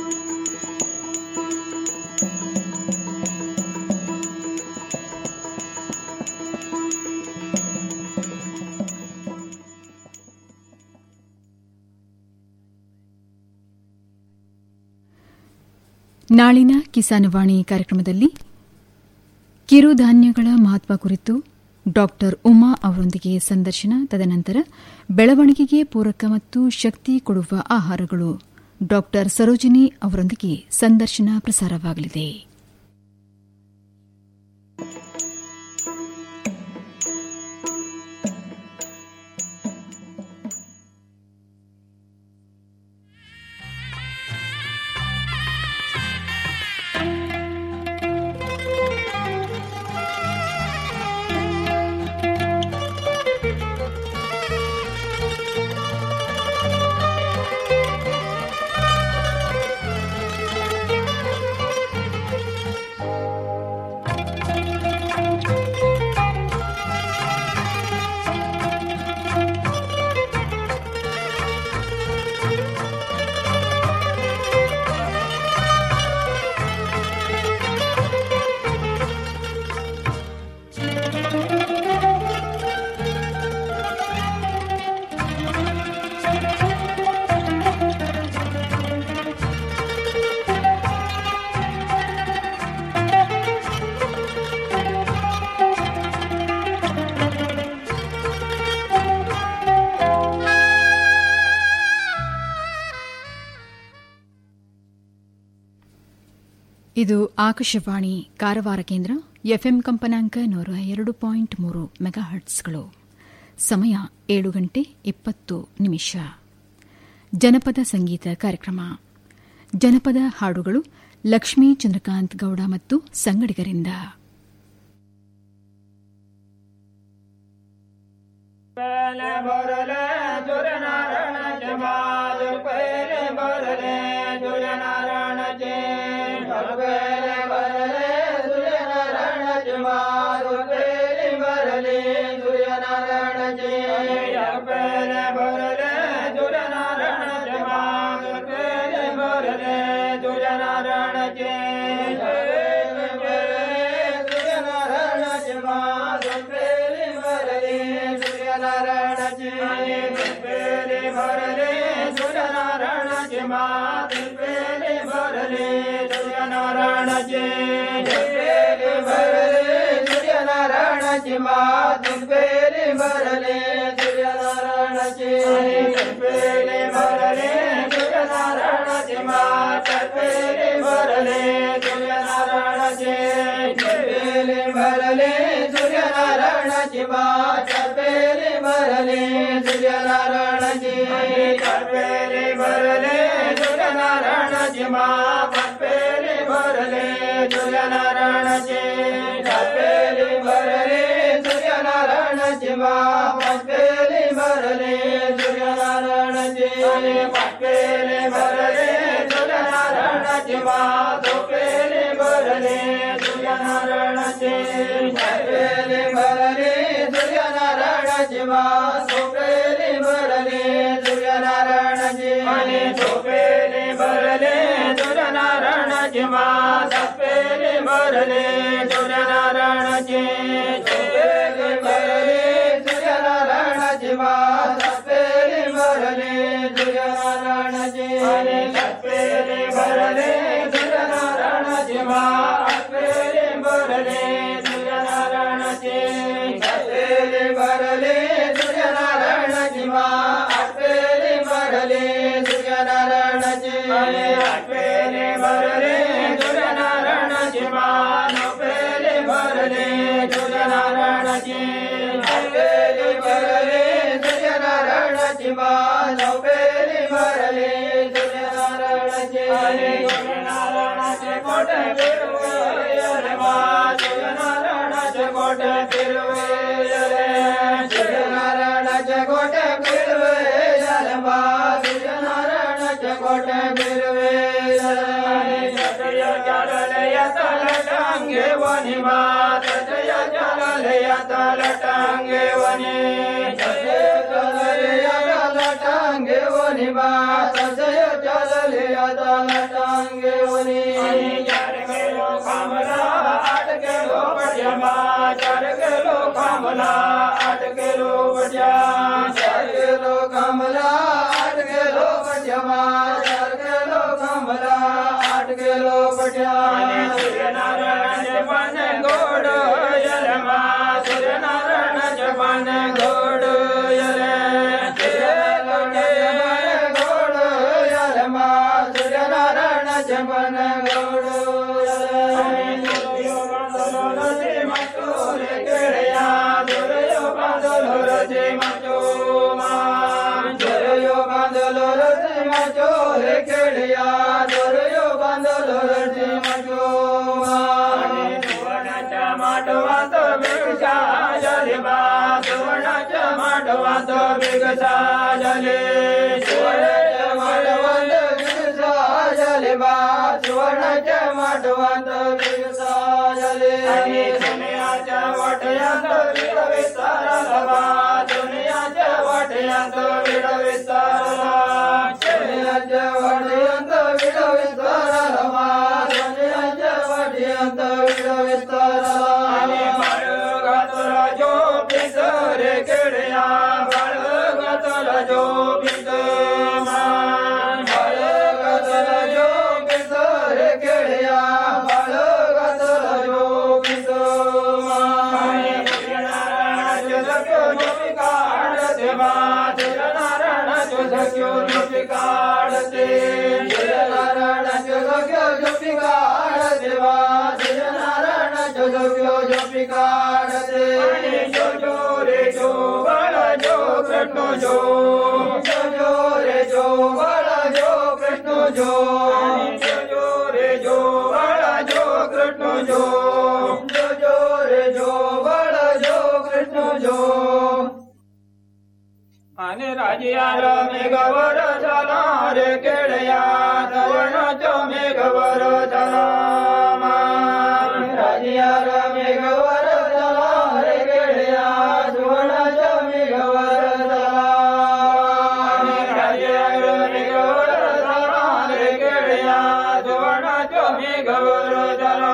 ನಾಳಿನ ಕಿಸಾನವಾಣಿ ಕಾರ್ಯಕ್ರಮದಲ್ಲಿ ಕಿರುಧಾನ್ಯಗಳ ಮಹತ್ವ ಕುರಿತು ಡಾಕ್ಟರ್ ಉಮಾ ಅವರೊಂದಿಗೆ ಸಂದರ್ಶನ ತದನಂತರ ಬೆಳವಣಿಗೆಗೆ ಪೂರಕ ಮತ್ತು ಶಕ್ತಿ ಕೊಡುವ ಆಹಾರಗಳು ಡಾಕ್ಟರ್ ಸರೋಜಿನಿ ಅವರೊಂದಿಗೆ ಸಂದರ್ಶನ ಪ್ರಸಾರವಾಗಲಿದೆ ಇದು ಆಕಾಶವಾಣಿ ಕಾರವಾರ ಕೇಂದ್ರ ಎಫ್ಎಂ ಕಂಪನಾಂಕ ನೂರ ಎರಡು ಪಾಯಿಂಟ್ ಮೂರು ಮೆಗಾಹರ್ಟ್ಸ್ಗಳು ಸಮಯ ಏಳು ಗಂಟೆ ಇಪ್ಪತ್ತು ನಿಮಿಷ ಜನಪದ ಸಂಗೀತ ಕಾರ್ಯಕ್ರಮ ಜನಪದ ಹಾಡುಗಳು ಲಕ್ಷ್ಮೀ ಚಂದ್ರಕಾಂತ್ ಗೌಡ ಮತ್ತು ಸಂಗಡಿಗರಿಂದ Ben राजियार मेघवर झाला रे केळया धरणाच्या मेघवर झाला राजियार मेघवर झाला रे केळया सुवर्णाच्या मेघवर झाला राजियार मेघवर झाला रे केळया सुवर्णाच्या मेघवर झाला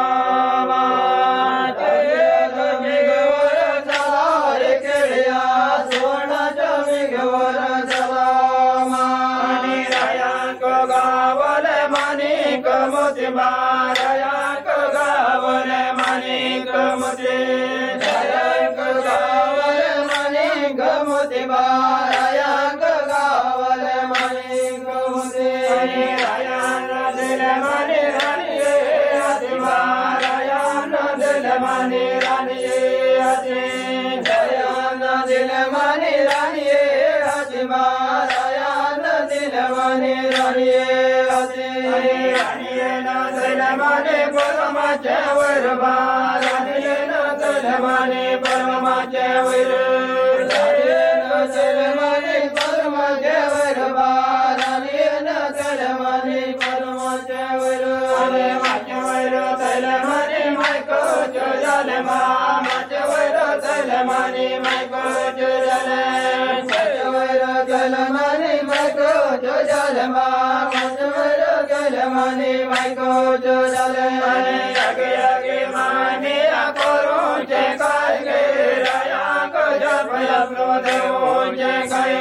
मेघवर झाला रे केळया सुवर्णाच्या मेघवर झाला आणि रायांक गावले माणिक मोती मारायांक गावले माणिक मोती रायांक गावले माणिक मोती मारायांक गावले माणिक मोती आणि रायांना दिले माने राणी आधी मारायांना दिले माने राणी आधी रायांना दिले माने राणी आधी मारायांना दिले माने राणी आधी राणीनं दिले माने परमाच्या वर राणीनं दिले माने परमाच्या वर राणीनं दिले माने परमाच्या वर राणीनं दिले माने परमाच्या वर अरे माझ्या वर दिले माने मायको झाले मामाच्या वर दिले माने मायको झाले माझ्या वर दिले माने मायको झाले मामाच्या वर गेले माने मायको झाले आगे आगे माने करू जे काय गे राया को जप अपनो देवो जे काय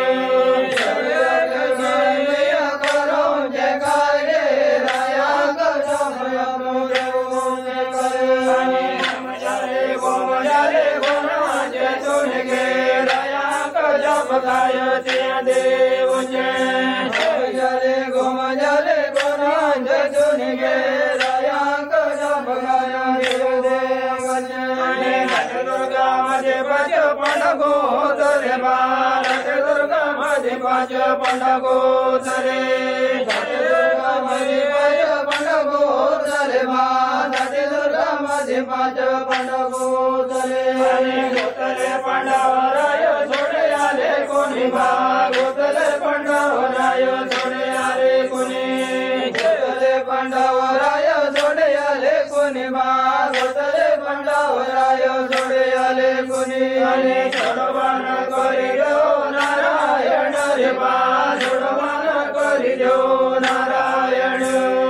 करू जे काय गे राया को जप अपनो देवो जे काय मजारे गो मजारे गो जे सुन गे राया को जप गाय ते देव जे मजारे गो मजारे गो जे सुन गे राया को जप गाय देव देव जे दुर्गा मध्ये पाच पंडगो तरे बालक दुर्गा मध्ये पाच पंडगो तरे दुर्गा मध्ये पाच पंडगो तरे बालक दुर्गा मध्ये पाच पंडगो तरे गोतले पांडवराय सोडे आले कोणी बा गोतले पांडवराय सोडे आले कोणी गोतले पांडवराय सोडे आले कोणी बा गोतले पांडवराय सोडे आले कोणी आले सोडवान करी देव नारायण रे बा सोडवान करी देव नारायण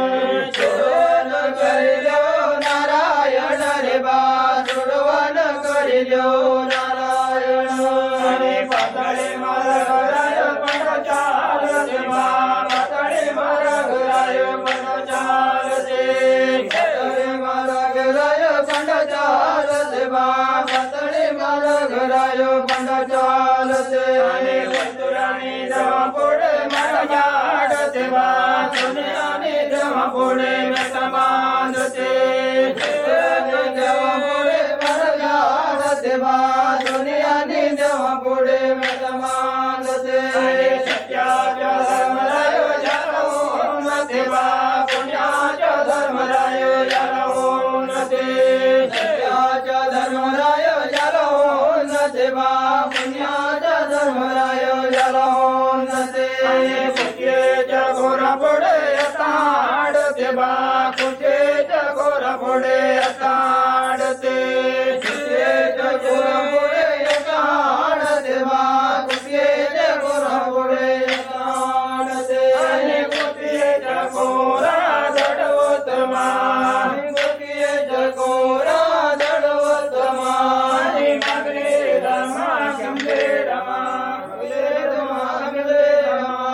सोडवान करी देव नारायण रे बा सोडवान करी देव नारायण आणि पातळी मारा घराय पण चाल रे बा पातळी मारा घराय पण चाल रे पातळी मारा घराय पण चाल रे बा पातळी मारा घराय पण चाल रे आणि वंदुराणी देवा पुढे मारा जाड ते बा दुनियाने देवा पुढे मेटा बांधते देवा पुढे मारा जाड ते बा दुनियाने देवा पुढे मेटा बांधते सत्याच्या धर्मराय जाऊन ते बा पुण्याच्या धर्मराय जाऊन ते सत्याच्या धर्मराय जाऊन ते बा पुण्याच्या धर्मराय जाऊन ते कुचेच्या घोरा पुढे ताड ते बा कुचेच्या घोरा पुढे ताड ते कुचेच्या घोरा पुढे ताड ते बा कुचेच्या घोरा पुढे ताड ते कुचेच्या घोरा दडवत मा कुचेच्या घोरा दडवत मा मागरे रमा गंगे रमा गंगे रमा गंगे रमा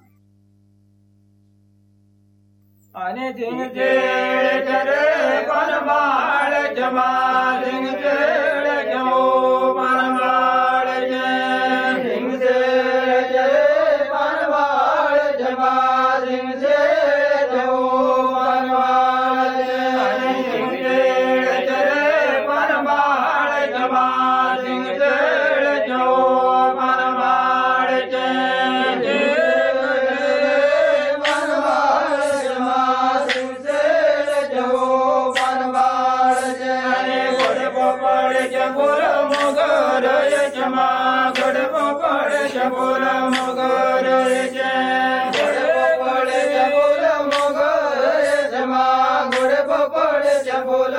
आणि झिंग जेळ करे बनबाळ जमा झिंग जेळ घेऊ बनबाळ जे झिंग जेळ करे बनबाळ जमा झिंग जेळ घेऊ बनबाळ जे आणि झिंग जेळ करे बनबाळ जमा झिंग जेळ घेऊ बनबाळ जे बनबाळ जमा झिंग जेळ घेऊ बनबाळ जे गोड पोपळ जे गोर मोगर जमा गोड पोपळ चपुल मगर घोड़े पपड़ चपुल मगर जमा घोड़े पपड़ चपुल